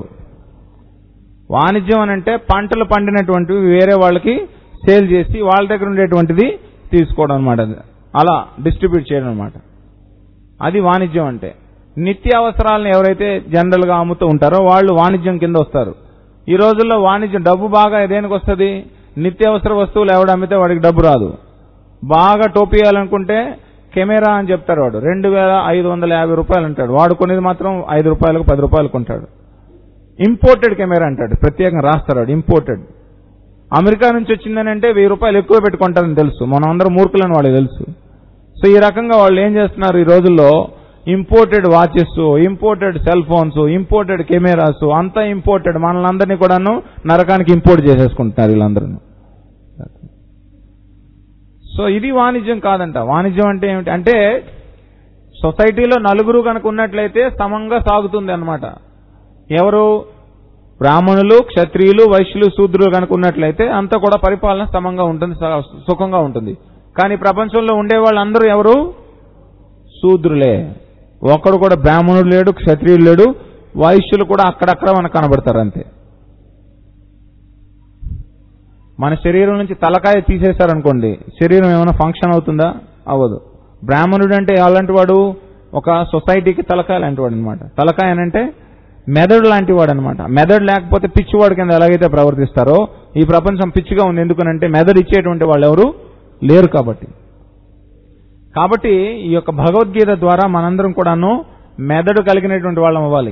Speaker 1: వాణిజ్యం అనంటే పంటలు పండినటువంటివి వేరే వాళ్ళకి సేల్ చేసి వాళ్ళ దగ్గర ఉండేటువంటిది తీసుకోవడం అనమాట అలా డిస్ట్రిబ్యూట్ చేయడం అనమాట అది వాణిజ్యం అంటే నిత్య అవసరాలను ఎవరైతే జనరల్ గా అమ్ముతూ ఉంటారో వాళ్ళు వాణిజ్యం కింద వస్తారు ఈ రోజుల్లో వాణిజ్యం డబ్బు బాగా దేనికి వస్తుంది నిత్యావసర వస్తువులు ఎవడు అమ్మితే వాడికి డబ్బు రాదు బాగా టోపియాలనుకుంటే కెమెరా అని చెప్తారు వాడు రెండు వేల ఐదు వందల యాభై రూపాయలు అంటాడు వాడు కొనేది మాత్రం ఐదు రూపాయలకు పది రూపాయలకు కొంటాడు ఇంపోర్టెడ్ కెమెరా అంటాడు ప్రత్యేకంగా రాస్తారు వాడు ఇంపోర్టెడ్ అమెరికా నుంచి వచ్చిందని అంటే వెయ్యి రూపాయలు ఎక్కువ పెట్టుకుంటారని తెలుసు మనం అందరం మూర్ఖులని వాళ్ళకి తెలుసు సో ఈ రకంగా వాళ్ళు ఏం చేస్తున్నారు ఈ రోజుల్లో imported watches imported cell phones imported cameras అంతా ఇంపోర్టెడ్ మనల్ని అందరినీ కూడాను నరకానికి ఇంపోర్ట్ చేసేసుకుంటున్నారు వీళ్ళందరూ సో ఇది వాణిజ్యం కాదంట వాణిజ్యం అంటే ఏమిటి అంటే సొసైటీలో నలుగురు కనుక ఉన్నట్లయితే సమంగా సాగుతుంది అన్నమాట ఎవరు బ్రాహ్మణులు క్షత్రియులు వైశ్యులు శూద్రులు కనుక ఉన్నట్లయితే అంతా కూడా పరిపాలన సమంగా ఉంటుంది స- సుఖంగా ఉంటుంది కానీ ప్రపంచంలో ఉండే వాళ్ళందరూ ఎవరు శూద్రులే ఒక్కడు కూడా బ్రాహ్మణుడు లేడు క్షత్రియుడు లేడు వైశ్యులు కూడా అక్కడక్కడ మనకు కనబడతారు అంతే మన శరీరం నుంచి తలకాయ తీసేశారనుకోండి శరీరం ఏమైనా ఫంక్షన్ అవుతుందా అవ్వదు బ్రాహ్మణుడు అంటే అలాంటి వాడు ఒక సొసైటీకి తలకాయ లాంటి వాడు అనమాట తలకాయ అని అంటే మెదడు లాంటి వాడు అనమాట మెదడు లేకపోతే పిచ్చివాడు కింద ఎలాగైతే ప్రవర్తిస్తారో ఈ ప్రపంచం పిచ్చిగా ఉంది ఎందుకనంటే మెదడు ఇచ్చేటువంటి వాళ్ళు ఎవరు లేరు కాబట్టి కాబట్టి ఈ యొక్క భగవద్గీత ద్వారా మనందరం కూడాను మెదడు కలిగినటువంటి వాళ్ళం అవ్వాలి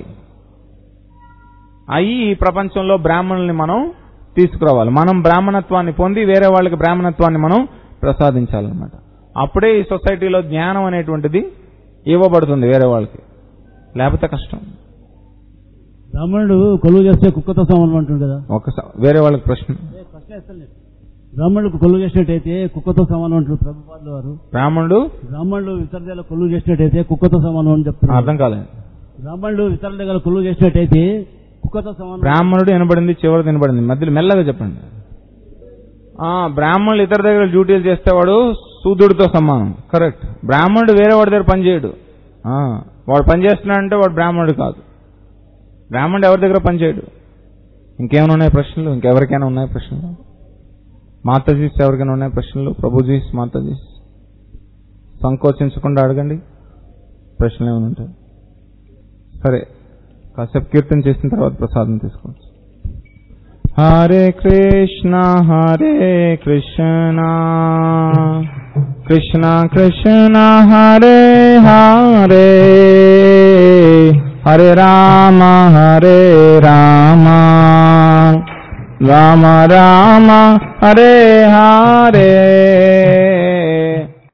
Speaker 1: అయి ఈ ప్రపంచంలో బ్రాహ్మణుల్ని మనం తీసుకురావాలి మనం బ్రాహ్మణత్వాన్ని పొంది వేరే వాళ్ళకి బ్రాహ్మణత్వాన్ని మనం ప్రసాదించాలన్నమాట అప్పుడే ఈ సొసైటీలో జ్ఞానం అనేటువంటిది ఇవ్వబడుతుంది వేరే వాళ్ళకి లేకపోతే కష్టం
Speaker 2: బ్రాహ్మణుడు కొలువు చేస్తే కుక్కతో సమానం అంటుంది కదా
Speaker 1: ఒకసారి వేరే వాళ్ళకి ప్రశ్న
Speaker 2: బ్రాహ్మణుడికి కొలువు చేసినట్టయితే కుక్కతో సమానం అంటారు ప్రభుపాదుల వారు
Speaker 1: బ్రాహ్మణుడు
Speaker 2: బ్రాహ్మణుడు ఇతర దగ్గర కొలువు చేసినట్టయితే కుక్కతో సమానం అని చెప్తున్నారు
Speaker 1: అర్థం కాలేదు
Speaker 2: బ్రాహ్మణుడు ఇతర దగ్గర కొలువు చేసినట్టయితే కుక్కతో సమానం
Speaker 1: బ్రాహ్మణుడు వినబడింది చివరిది వినబడింది మధ్యలో మెల్లగా చెప్పండి ఆ బ్రాహ్మణులు ఇతర దగ్గర డ్యూటీలు చేస్తేవాడు శూద్రుడితో సమానం కరెక్ట్ బ్రాహ్మణుడు వేరే వాడి దగ్గర పనిచేయడు ఆ, వాడు పని చేస్తున్నాడంటే వాడు బ్రాహ్మణుడు కాదు బ్రాహ్మణుడు ఎవరి దగ్గర పనిచేయడు ఇంకేమైనా ఉన్నాయి ప్రశ్నలు ఇంకెవరికైనా ఉన్నాయి ప్రశ్నలు మాతాజీస్ ఎవరికైనా ఉన్నాయి ప్రశ్నలు ప్రభుజీస్ మాతాజీస్ సంకోచించకుండా అడగండి ప్రశ్నలు ఏమైనా ఉంటాయి సరే కాసేపు కీర్తన చేసిన తర్వాత ప్రసాదం తీసుకోవచ్చు హరే కృష్ణ హరే కృష్ణ కృష్ణ కృష్ణ హరే హరే హరే రామ హరే రామ రామ రామ హరే హరే